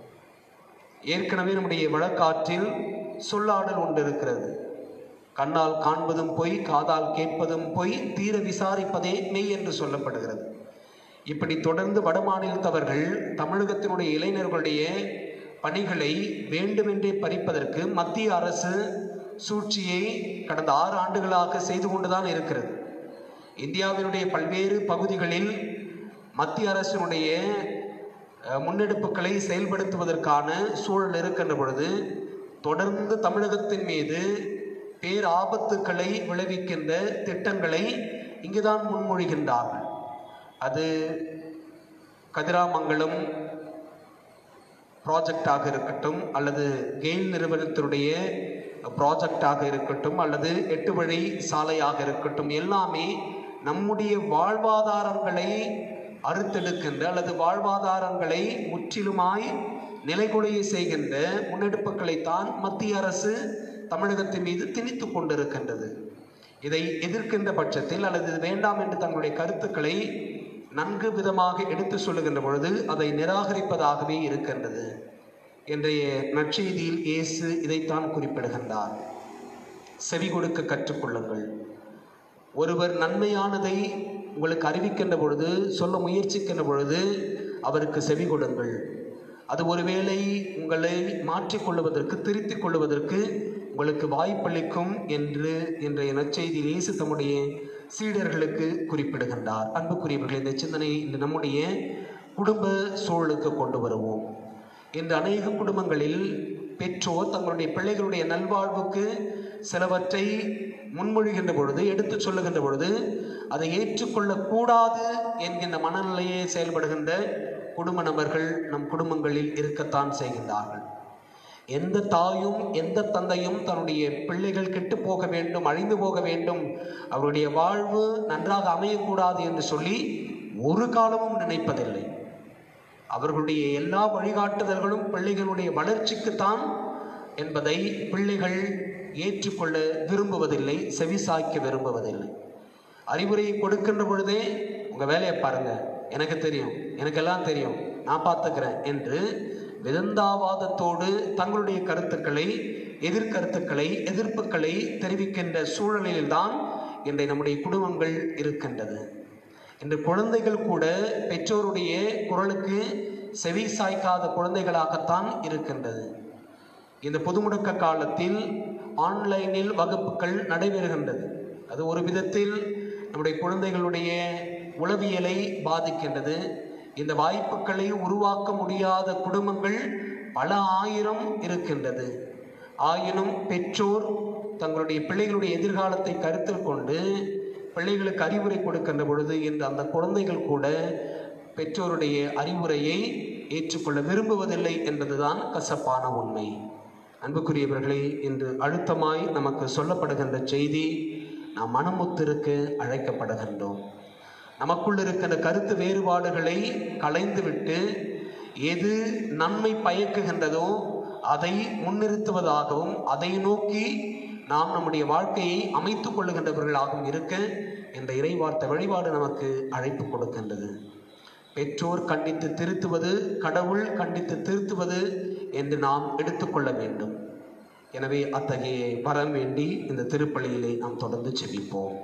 ஏற்கனவே நம்முடைய வழக்காற்றில் சொல்லாடல் ஒன்று இருக்கிறது கண்ணால் காண்பதும் பொய் காதால் கேட்பதும் பொய் தீர விசாரிப்பதே மெய் என்று சொல்லப்படுகிறது இப்படி தொடர்ந்து வடமாநிலத்தவர்கள் தமிழகத்தினுடைய இளைஞர்களுடைய பணிகளை வேண்டுமென்றே பறிப்பதற்கு மத்திய அரசு சூழ்ச்சியை கடந்த ஆறு ஆண்டுகளாக செய்து கொண்டுதான் இருக்கிறது இந்தியாவினுடைய பல்வேறு பகுதிகளில் மத்திய அரசினுடைய அஹ், முன்னெடுப்புகளை செயல்படுத்துவதற்கான சூழல் இருக்கின்ற பொழுது தொடர்ந்து தமிழகத்தின் மீது பேர் ஆபத்துக்களை விளைவிக்கின்ற திட்டங்களை இங்குதான் முன்மொழிகின்றார்கள் அது கதிராமங்கலம் ப்ராஜெக்டாக இருக்கட்டும் அல்லது கெயில் நிறுவனத்தினுடைய ப்ராஜெக்டாக இருக்கட்டும் அல்லது எட்டு வழி சாலையாக இருக்கட்டும் எல்லாமே நம்முடைய வாழ்வாதாரங்களை அறுத்தெடுக்கின்ற அல்லது வாழ்வாதாரங்களை முற்றிலுமாய் நிலைகுலைய செய்கின்ற முன்னெடுப்புகளைத்தான் மத்திய அரசு தமிழகத்தின் மீது திணித்து கொண்டிருக்கின்றது இதை எதிர்க்கின்ற பட்சத்தில் அல்லது இது வேண்டாம் என்று தங்களுடைய கருத்துக்களை நன்கு விதமாக எடுத்து சொல்லுகின்ற பொழுது அதை நிராகரிப்பதாகவே இருக்கின்றது இன்றைய நற்செய்தியில் இயேசு இதைத்தான் குறிப்பிடுகின்றார் செவி கொடுக்க கற்றுக்கொள்ளுங்கள் ஒருவர் நன்மையானதை உங்களுக்கு அறிவிக்கின்ற பொழுது சொல்ல முயற்சிக்கின்ற பொழுது அவருக்கு செவி கொடுங்கள் அது ஒருவேளை உங்களை மாற்றிக்கொள்வதற்கு திருத்திக் கொள்வதற்கு உங்களுக்கு வாய்ப்பளிக்கும் என்று இன்றைய நற்செய்தியில் இயேசு தம்முடைய சீடர்களுக்கு குறிப்பிடுகின்றார் அன்புக்குரியவர்கள் இந்த சிந்தனையை இன்று நம்முடைய குடும்ப சூழலுக்கு கொண்டு வருவோம் இன்று அநேக குடும்பங்களில் பெற்றோர் தங்களுடைய பிள்ளைகளுடைய நல்வாழ்வுக்கு சிலவற்றை முன்மொழிகின்ற பொழுது எடுத்துச் சொல்லுகின்ற பொழுது அதை ஏற்றுக்கொள்ளக்கூடாது என்கின்ற மனநிலையே செயல்படுகின்ற குடும்ப நபர்கள் நம் குடும்பங்களில் இருக்கத்தான் செய்கின்றார்கள் எந்த தாயும் எந்த தந்தையும் தன்னுடைய பிள்ளைகள் கெட்டு போக வேண்டும் அழிந்து போக வேண்டும் அவருடைய வாழ்வு நன்றாக அமையக்கூடாது என்று சொல்லி ஒரு காலமும் நினைப்பதில்லை அவர்களுடைய எல்லா வழிகாட்டுதல்களும் பிள்ளைகளுடைய வளர்ச்சிக்குத்தான் என்பதை பிள்ளைகள் ஏற்றுக்கொள்ள விரும்புவதில்லை செவிசாய்க்க விரும்புவதில்லை அறிவுரையை கொடுக்கின்ற பொழுதே உங்க வேலையை பாருங்க எனக்கு தெரியும் எனக்கெல்லாம் தெரியும் நான் பார்த்துக்கிறேன் என்று விதந்தாவாதத்தோடு தங்களுடைய கருத்துக்களை எதிர்கருத்துக்களை எதிர்ப்புகளை தெரிவிக்கின்ற சூழலில்தான் இன்றைய நம்முடைய குடும்பங்கள் இருக்கின்றது இன்று குழந்தைகள் கூட பெற்றோருடைய குரலுக்கு செவி சாய்க்காத குழந்தைகளாகத்தான் இருக்கின்றது இந்த பொதுமுடக்க காலத்தில் ஆன்லைனில் வகுப்புகள் நடைபெறுகின்றது அது ஒரு விதத்தில் நம்முடைய குழந்தைகளுடைய உளவியலை பாதிக்கின்றது இந்த வாய்ப்புகளை உருவாக்க முடியாத குடும்பங்கள் பல ஆயிரம் இருக்கின்றது ஆயினும் பெற்றோர் தங்களுடைய பிள்ளைகளுடைய எதிர்காலத்தை கருத்தில் கொண்டு பிள்ளைகளுக்கு அறிவுரை கொடுக்கின்ற பொழுது இன்று அந்த குழந்தைகள் கூட பெற்றோருடைய அறிவுரையை ஏற்றுக்கொள்ள விரும்புவதில்லை என்பதுதான் கசப்பான உண்மை அன்புக்குரியவர்களே இன்று அழுத்தமாய் நமக்கு சொல்லப்படுகின்ற செய்தி நாம் மனமுத்திருக்கு அழைக்கப்படுகின்றோம் நமக்குள் இருக்கின்ற கருத்து வேறுபாடுகளை களைந்துவிட்டு எது நன்மை பயக்குகின்றதோ அதை முன்னிறுத்துவதாகவும் அதை நோக்கி நாம் நம்முடைய வாழ்க்கையை அமைத்துக் கொள்ளுகின்றவர்களாகவும் இருக்க என்ற இறைவார்த்தை வழிபாடு நமக்கு அழைப்பு கொடுக்கின்றது பெற்றோர் கண்டித்து திருத்துவது கடவுள் கண்டித்து திருத்துவது என்று நாம் எடுத்துக்கொள்ள வேண்டும் எனவே அத்தகைய வரம் வேண்டி இந்த திருப்பலியிலே நாம் தொடர்ந்து செபிப்போம்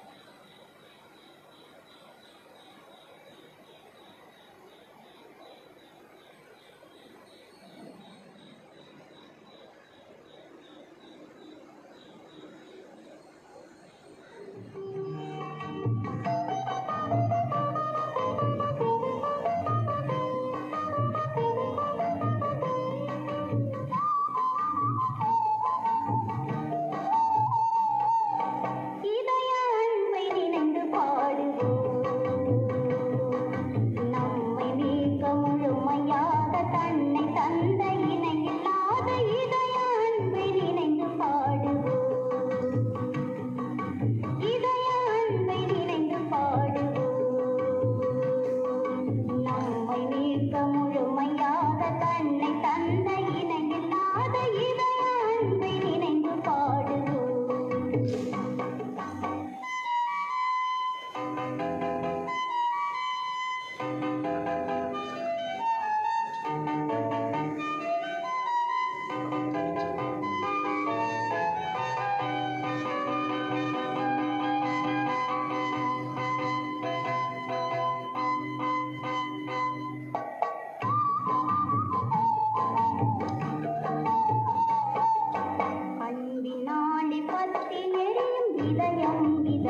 இதய அன்பை நினைந்து பாடுவோம் நம்மை நீக்க முழுமையாக தன்னை தந்த இணையில்லாத இதய அன்பை நினைந்து பாடுவோம் இதய அன்பை நினைந்து பாடுவோம் நம்மை நீக்க முழுமையாக தன்னை தந்த இணையில்லாத இதய அன்பை நினைந்து பாடுவோம் Thank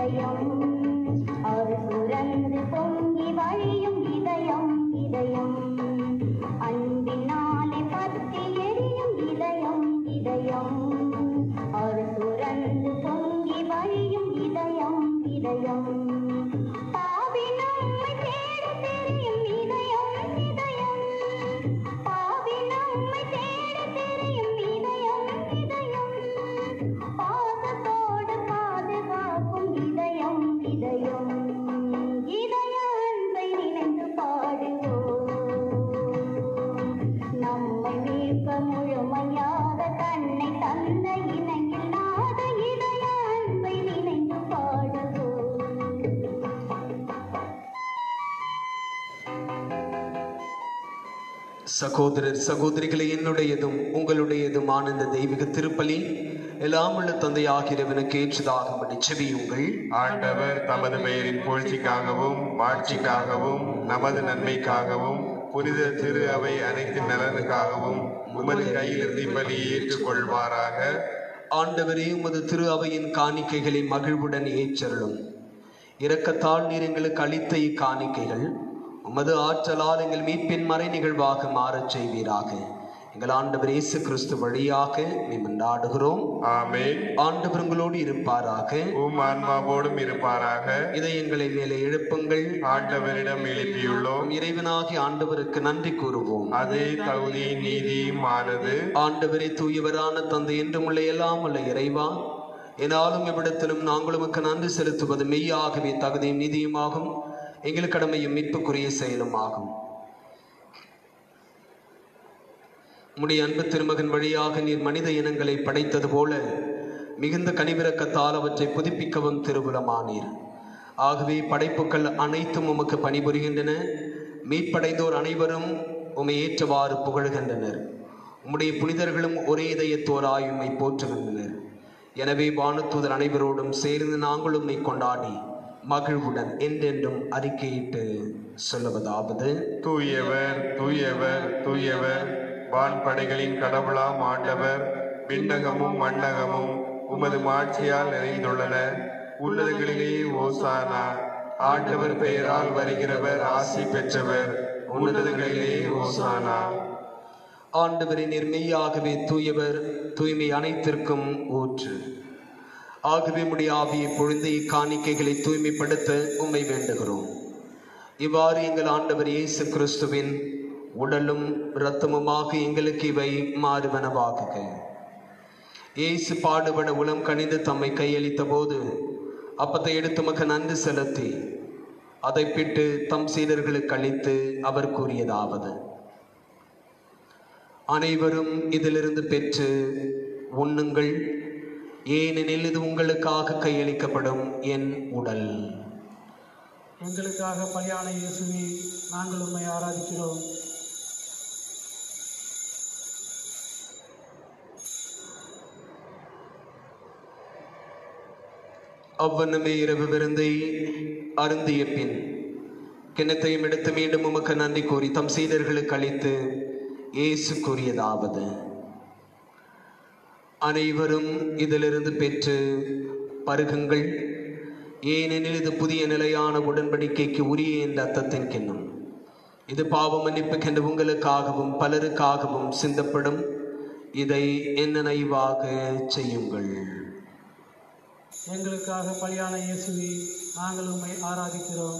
இதயம் அவர் சுரந்து பொங்கி வழியும் இதயம் இதயம் அன்பினாலே பற்றி எரியும் இதயம் இதயம் அவர் சுரந்து பொங்கி வழியும் இதயம் இதயம் பாவி நம்மை தேட தெரியும் இதயம் இதயம் பாவி நம்மை தேட தெரியும் இதயம் இதயம் பாசத்தோடு பாதுகாக்கும் இதயம் இதயம் இதய அன்பை நினைந்து பாடுவோம் நம்மை மீட்க முழுமையாக தன்னை தந்த இணையில்லாத இதய அன்பை நினைந்து பாடுவோம் சகோதரர் சகோதரிகளை என்னுடையதும் உங்களுடையதும் ஆனந்த தெய்வீக திருப்பலி எல்லாம் உள்ள தந்தையாகிறவனுக்கு ஏற்றதாகும்படி செவியுங்கள் ஆண்டவர் தமது பெயரின் புகழ்ச்சிக்காகவும் மாட்சிக்காகவும் நமது நன்மைக்காகவும் புனித திரு அவை அனைத்து நலனுக்காகவும் உமது கையிலிருந்து பலியை ஏற்றுக்கொள்வாராக ஆண்டவரே உமது திரு அவையின் காணிக்கைகளை மகிழ்வுடன் ஏற்றருளும் இரக்கத்தால் நீர் எங்களுக்கு அளித்த இக்காணிக்கைகள் உமது ஆற்றலால் எங்கள் மீட்பின் மறை நிகழ்வாக மாறச் செய்வீராக எங்கள் ஆண்டவர் இயேசு கிறிஸ்து வழியாக மேம்பண்டாடுகிறோம் ஆமென் ஆண்டவர் உங்களோடு இருப்பாராக உம் ஆன்மாவோடும் இருப்பாராக இதை எங்களை மேலே எழுப்புங்கள் ஆண்டவரிடம் எழுப்பியுள்ளோம் நம் இறைவனாகி ஆண்டவருக்கு நன்றி கூறுவோம் அதே தகுதி நீதியும் ஆனது ஆண்டவரே தூயவரான தந்தை என்றும் உள்ள எல்லாம் உள்ள இறைவா என்னாலும் எவ்விடத்திலும் நாங்கள் உமக்கு நன்றி செலுத்துவது மெய்யாகவே தகுதியும் நீதியுமாகும் எங்கள் கடமையும் மீட்புக்குரிய செயலும் ஆகும் உம்முடைய அன்பு திருமகன் வழியாக நீர் மனித இனங்களை படைத்தது போல மிகுந்த கனிவிரக்கத்தால் அவற்றை புதுப்பிக்கவும் திருவுலமானீர் ஆகவே படைப்புகள் அனைத்தும் உமக்கு பணிபுரிகின்றன மீட்படைந்தோர் அனைவரும் உம்மை ஏற்றவாறு புகழ்கின்றனர் உம்முடைய புனிதர்களும் ஒரே இதயத்தோராய் உம்மை போற்றுகின்றனர் எனவே வானத்தூதர் அனைவரோடும் சேர்ந்து நாங்கள் உம்மை கொண்டாடி மகிழ்வுடன் என்றென்றும் அறிக்கையிட்டு சொல்லுவதாவது தூயவர் தூயவர் தூயவர் வான்படைகளின் கடவுளாம் ஆண்டவர் விண்ணகமும் மண்ணகமும் உமது மாட்சியால் நிறைந்துள்ளன உன்னதங்களிலே ஓசானா ஆண்டவர் பெயரால் வருகிறவர் ஆசி பெற்றவர் உன்னதங்களிலே ஓசானா ஆண்டவரின் மெய்யாகவே தூயவர் தூய்மை அனைத்திற்கும் ஊற்று ஆகவே உம்முடைய ஆவியை பொழுது இக்காணிக்கைகளை தூய்மைப்படுத்த உம்மை வேண்டுகிறோம் இவ்வாறு எங்கள் ஆண்டவர் இயேசு கிறிஸ்துவின் உடலும் இரத்தமுமாக எங்களுக்கு இவை மாறுவனவாகுக இயேசு பாடுபட உளம் கணிந்து தம்மை கையளித்த போது அப்பத்தை எடுத்து மக்க நன்றி செலுத்தி அதை பிட்டு தம் சீடர்களுக்கு அளித்து அவர் கூறியதாவது அனைவரும் இதிலிருந்து பெற்று உண்ணுங்கள் ஏனெனில் இது உங்களுக்காக கையளிக்கப்படும் என் உடல் எங்களுக்காக பலியான இயேசுவே நாங்கள் உம்மை ஆராதிக்கிறோம் அவ்வண்ணமே இரவு விருந்தை அருந்திய பின் கிண்ணத்தையும் எடுத்து மீண்டும் உமக்கு நன்றி கூறி தம் சீடர்களுக்கு அளித்து இயேசு கூறியதாவது அனைவரும் இதிலிருந்து பெற்று பருகுங்கள் ஏனெனில் இது புதிய நிலையான உடன்படிக்கைக்கு உரிய என்ற அர்த்தத்தின் கிண்ணம் இது பாவ மன்னிப்புக்கென்று உங்களுக்காகவும் பலருக்காகவும் சிந்தப்படும் இதை என்ன நினைவாக செய்யுங்கள் எங்களுக்காக பலியான இயேசுவே நாங்கள் உம்மை ஆராதிக்கிறோம்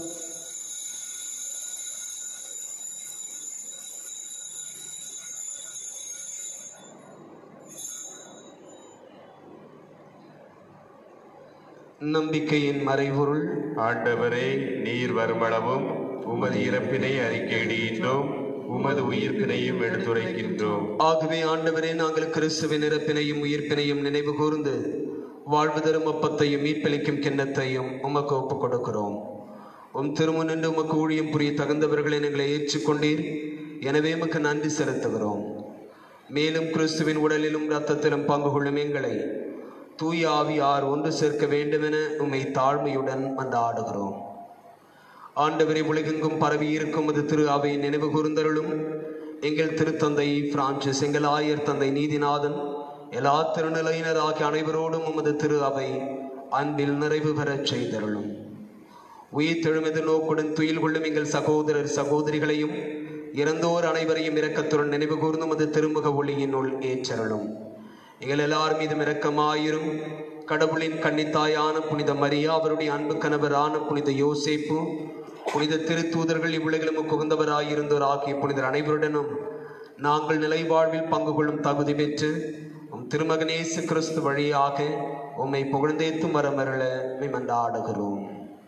நம்பிக்கையின் மறைபொருள் ஆண்டவரே நீர் வருமளவும் உமது இறப்பினை அறிக்கையிடுகின்றோம் உமது உயிர்ப்பினையும் எடுத்துரைக்கின்றோம் ஆகவே ஆண்டவரே நாங்கள் கிறிஸ்துவின் இறப்பினையும் உயிர்ப்பினையும் நினைவு கூர்ந்து வாழ்வு தரும் அப்பத்தையும் மீட்பளிக்கும் கிண்ணத்தையும் உமக்கு ஒப்புக் கொடுக்கிறோம் உம் திருமுனின்று உமக்கு ஊழியம் புரிய தகுந்தவர்களை எங்களை ஏற்றுக்கொண்டீர் எனவே உமக்கு நன்றி செலுத்துகிறோம் மேலும் கிறிஸ்துவின் உடலிலும் இரத்தத்திலும் பங்கு கொள்ளும் எங்களை தூய ஆவியார் ஒன்று சேர்க்க வேண்டுமென உம்மை தாழ்மையுடன் மன்றாடுகிறோம் ஆண்டவரை உலகெங்கும் பரவி இருக்கும் அது திரு அவை நினைவு கூர்ந்தருளும் எங்கள் திருத்தந்தை பிரான்சிஸ் எங்கள் ஆயர் தந்தை நீதிநாதன் எல்லா திருநிலையினர் ஆகிய அனைவரோடும் உமது திரு அவை அன்பில் நிறைவு பெறச் செய்தருளும் உயிர் தெழுமெது நோக்குடன் துயில் கொள்ளும் எங்கள் சகோதரர் சகோதரிகளையும் இறந்தோர் அனைவரையும் இரக்கத்துடன் நினைவு கூர்ந்தும் அது திருமுக ஒளியினுள் ஏற்றருளும் எங்கள் எல்லார் மீதும் இரக்கமாயிரும் கடவுளின் கன்னித்தாயான புனித மரியா அவருடைய அன்பு கணவரான புனித யோசேப்பு புனித திருத்தூதர்கள் இவ்வுலகிலும் குகந்தவராயிருந்தோர் ஆகிய புனிதர் அனைவருடனும் நாங்கள் நிலை வாழ்வில் பங்கு கொள்ளும் தகுதி பெற்று உம் திருமகனேசு கிறிஸ்து வழியாக உம்மை புகழ்ந்தேத்தும் வரமருள மன்றாடுகிறோம்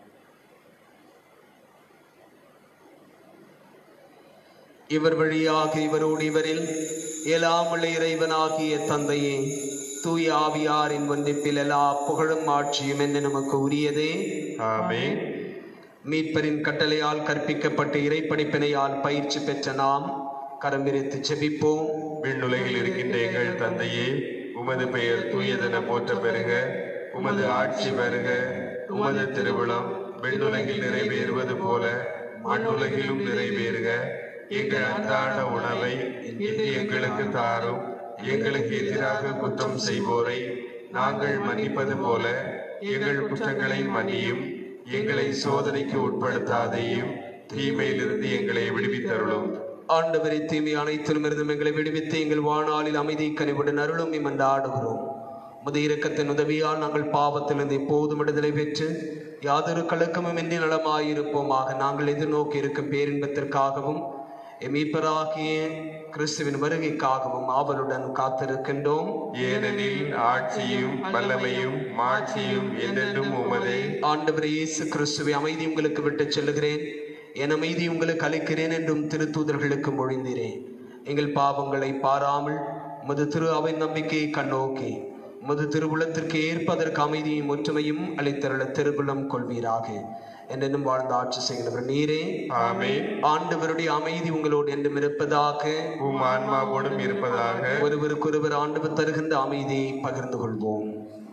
இவர் வழியாக இவரோடு இவரில் இயலாமுள்ள இறைவனாகிய தந்தையே தூய ஆவியாரின் ஒன்றிப்பில் எல்லா புகழும் ஆட்சியும் என்ன நமக்கு உரியதே ஆமென் மீட்பரின் கட்டளையால் கற்பிக்கப்பட்ட இறைப்பணிப்பினையால் பயிற்சி பெற்ற நாம் கரம் விரித்து செபிப்போம் விண்ணுலகில் இருக்கின்ற எங்கள் தந்தையே உமது பெயர் தூயதென போற்ற பெறுக உமது ஆட்சி வருக உமது திருவிழம் விண்ணுலகில் நிறைவேறுவது போல மண்ணுலகிலும் நிறைவேறுக எங்கள் அன்றாட உணவை இன்று எங்களுக்கு தாரும் எங்களுக்கு எதிராக குற்றம் செய்வோரை நாங்கள் மன்னிப்பது போல எங்கள் குற்றங்களை மன்னியும் எங்களை சோதனைக்கு உட்படுத்தாதையும் தீமையிலிருந்து எங்களை விடுவித்தருளும் ஆண்டவரை தீமை அனைத்திலும் இருந்தும் எங்களை விடுவித்து எங்கள் வாழ்நாளில் அமைதி கனிவுடன் அருளும் இம்மன்றாடுகிறோம் முது இரக்கத்தின் உதவியால் நாங்கள் பாவத்திலிருந்து எப்போதும் விடுதலை பெற்று யாதொரு கலக்கமும் இன்றி நலமாயிருப்போமாக நாங்கள் எதிர்நோக்கி இருக்கும் பேரின்பத்திற்காகவும் எமீப்பராகிய கிறிஸ்துவின் வருகைக்காகவும் ஆவலுடன் காத்திருக்கின்றோம் ஏனெனில் ஆட்சியும் வல்லமையும் மாட்சியும் என்றென்றும் உமதே ஆண்டவர் இயேசு கிறிஸ்துவை அமைதி உங்களுக்கு விட்டுச் செல்லுகிறேன் என் அமைதி உங்களுக்கு அளிக்கிறேன் என்றும் திருத்தூதர்களுக்கு மொழிந்தீரேன் எங்கள் பாவங்களை பாராமல் முது திரு அவை நம்பிக்கையை கண்ணோக்கி முது திருவுளத்திற்கு ஏற்பதற்கு அமைதியும் ஒற்றுமையும் அளித்தருள திருகுலம் கொள்வீராக என்றென்னும் வாழ்ந்த ஆட்சி செய்கிறவர் நீரே ஆமென் ஆண்டவருடைய அமைதி உங்களோடு என்றும் இருப்பதாக உம் ஆன்மாவோடும் இருப்பதாக ஒருவருக்கொருவர் ஆண்டவர் தருகின்ற அமைதியை பகிர்ந்து கொள்வோம்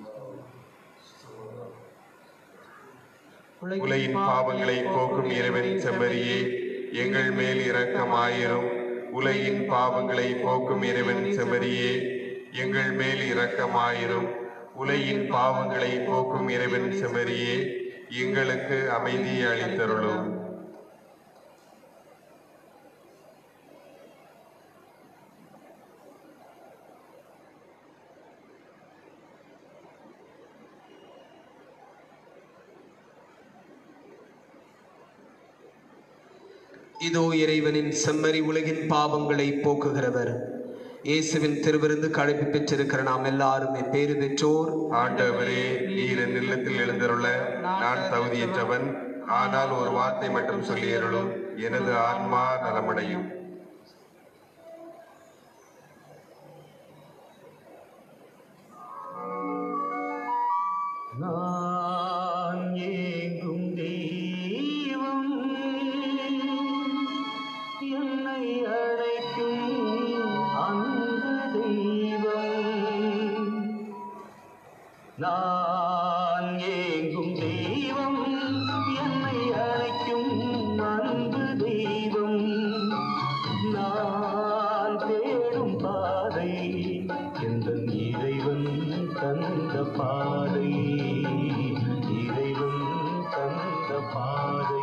உலகின் பாவங்களை போக்கும் இறைவனின் செம்மறியே எங்கள் மேல் இரக்கமாயிரும் உலகின் பாவங்களை போக்கும் இறைவனின் செம்மறியே எங்கள் மேல் இரக்கமாயிரும் உலகின் பாவங்களை போக்கும் இறைவனின் செம்மறியே எங்களுக்கு அமைதியை அளித்தருளும் இதோ இறைவனின் செம்மறி உலகின் பாவங்களை போக்குகிறவர் இயேசுவின் திருவிருந்து கழைப்பு பெற்றிருக்கிற நாம் எல்லாருமே பேறு பெற்றோர் ஆண்டவரே நீர் என் இல்லத்தில் எழுந்தருள நான் தகுதியற்றவன் ஆனால் ஒரு வார்த்தை மட்டும் சொல்லியருளும் எனது ஆன்மா நலமடையும் நான் ஏங்கும் தெய்வம் என்னை அழைக்கும் அந்த தெய்வம் நான் ஏங்கும் தெய்வம் என்னை அழைக்கும் அன்பு தெய்வம் நான் தேடும் பாதை எந்த இறைவன் தந்த பாதை இறைவன் தந்த பாதை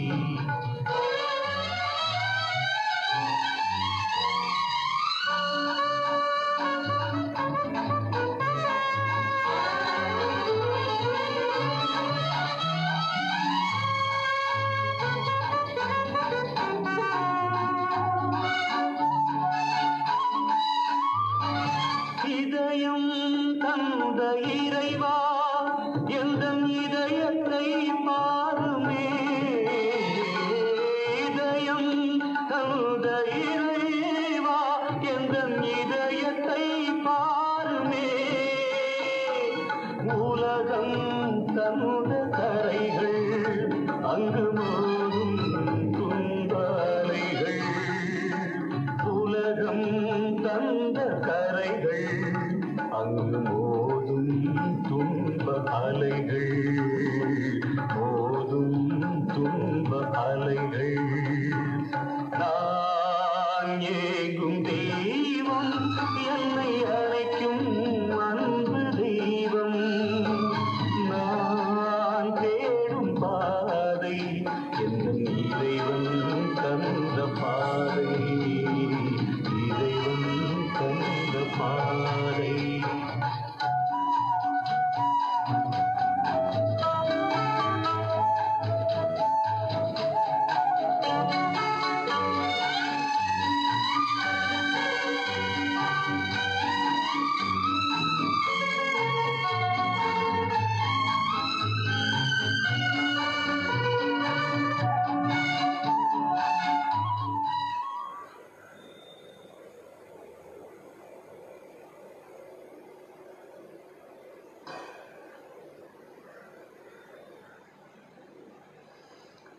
இதயம் தந்த இறைவா எந்த இதயத்தை பாருமே இதயம் தந்த இறைவா எந்த இதயத்தை பாருமே உலகம் தந்த கரைகள் அங்கு மோதும் துன்பலைகள் உலகம் தந்த கரைகள் அங்கு மோதும் துன்ப அலைகள் மோதும் துன்ப அலைகள் நான் ஏங்கும் தெய்வம் என்னை அழைக்கும் அன்பு தெய்வம்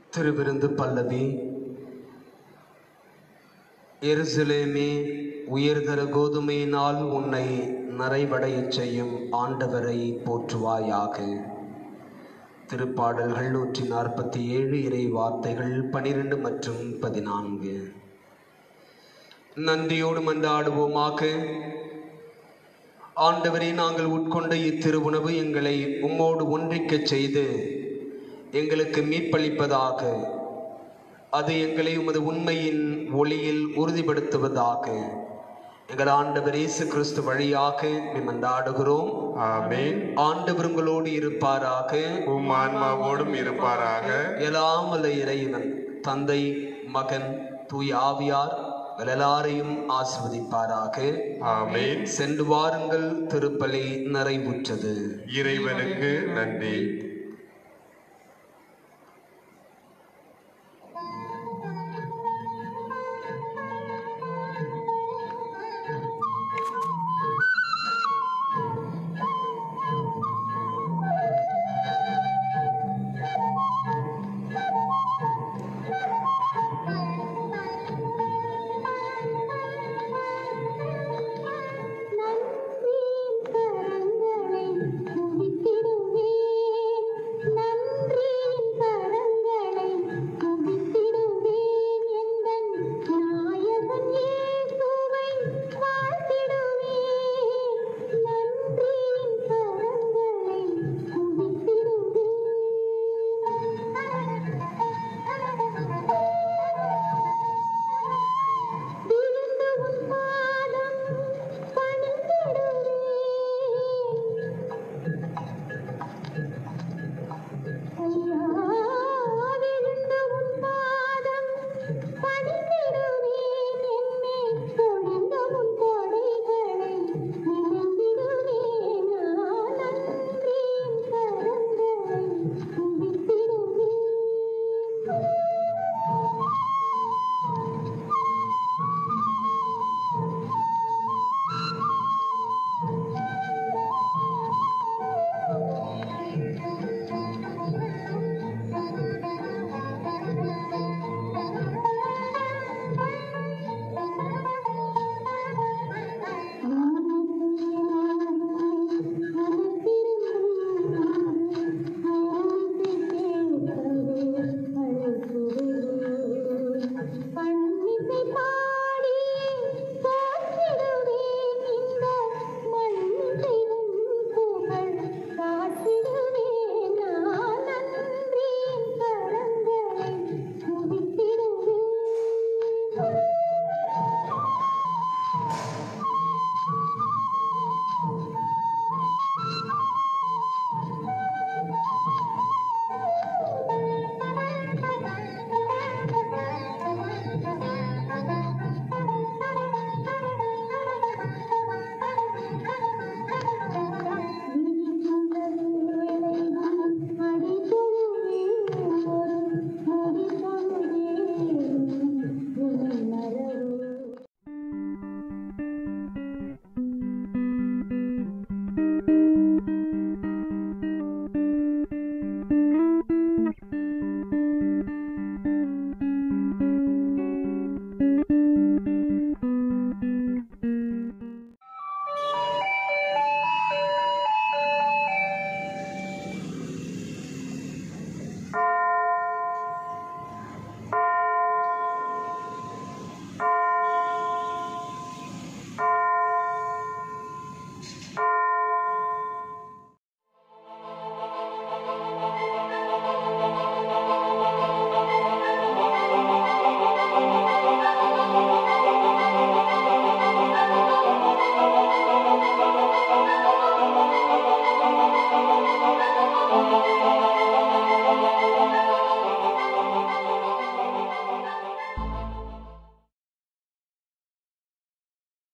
திருவிருந்து பல்லவி எருசலேமே உயர்தர கோதுமையினால் உன்னை நிறைவடையச் செய்யும் ஆண்டவரை போற்றுவாயாக திருப்பாடல்கள் நூற்றி நாற்பத்தி ஏழு இறை வார்த்தைகள் பனிரெண்டு மற்றும் பதினான்கு நன்றியோடு மன்றாடுவோமாக ஆண்டவரே நாங்கள் உட்கொண்ட இத்திருவுணவு எங்களை உம்மோடு ஒன்றிக்கச் செய்து எங்களுக்கு மீட்பளிப்பதாக அது எங்களை உமது உண்மையின் ஒளியில் உறுதிப்படுத்துவதாக எங்கள் ஆண்டவர் இயேசு கிறிஸ்து வழியாக மன்றாடுகிறோம் ஆமென் ஆண்டவர் உங்களோடு இருப்பாராக உம் ஆன்மாவோடும் இருப்பாராக எல்லாம் வல்ல இறைவன் தந்தை மகன் தூய் ஆவியார் உங்கள் எல்லாரையும் ஆசிர்வதிப்பாராக ஆமென் சென்று வாருங்கள் திருப்பலி நிறைவுற்றது இறைவனுக்கு நன்றி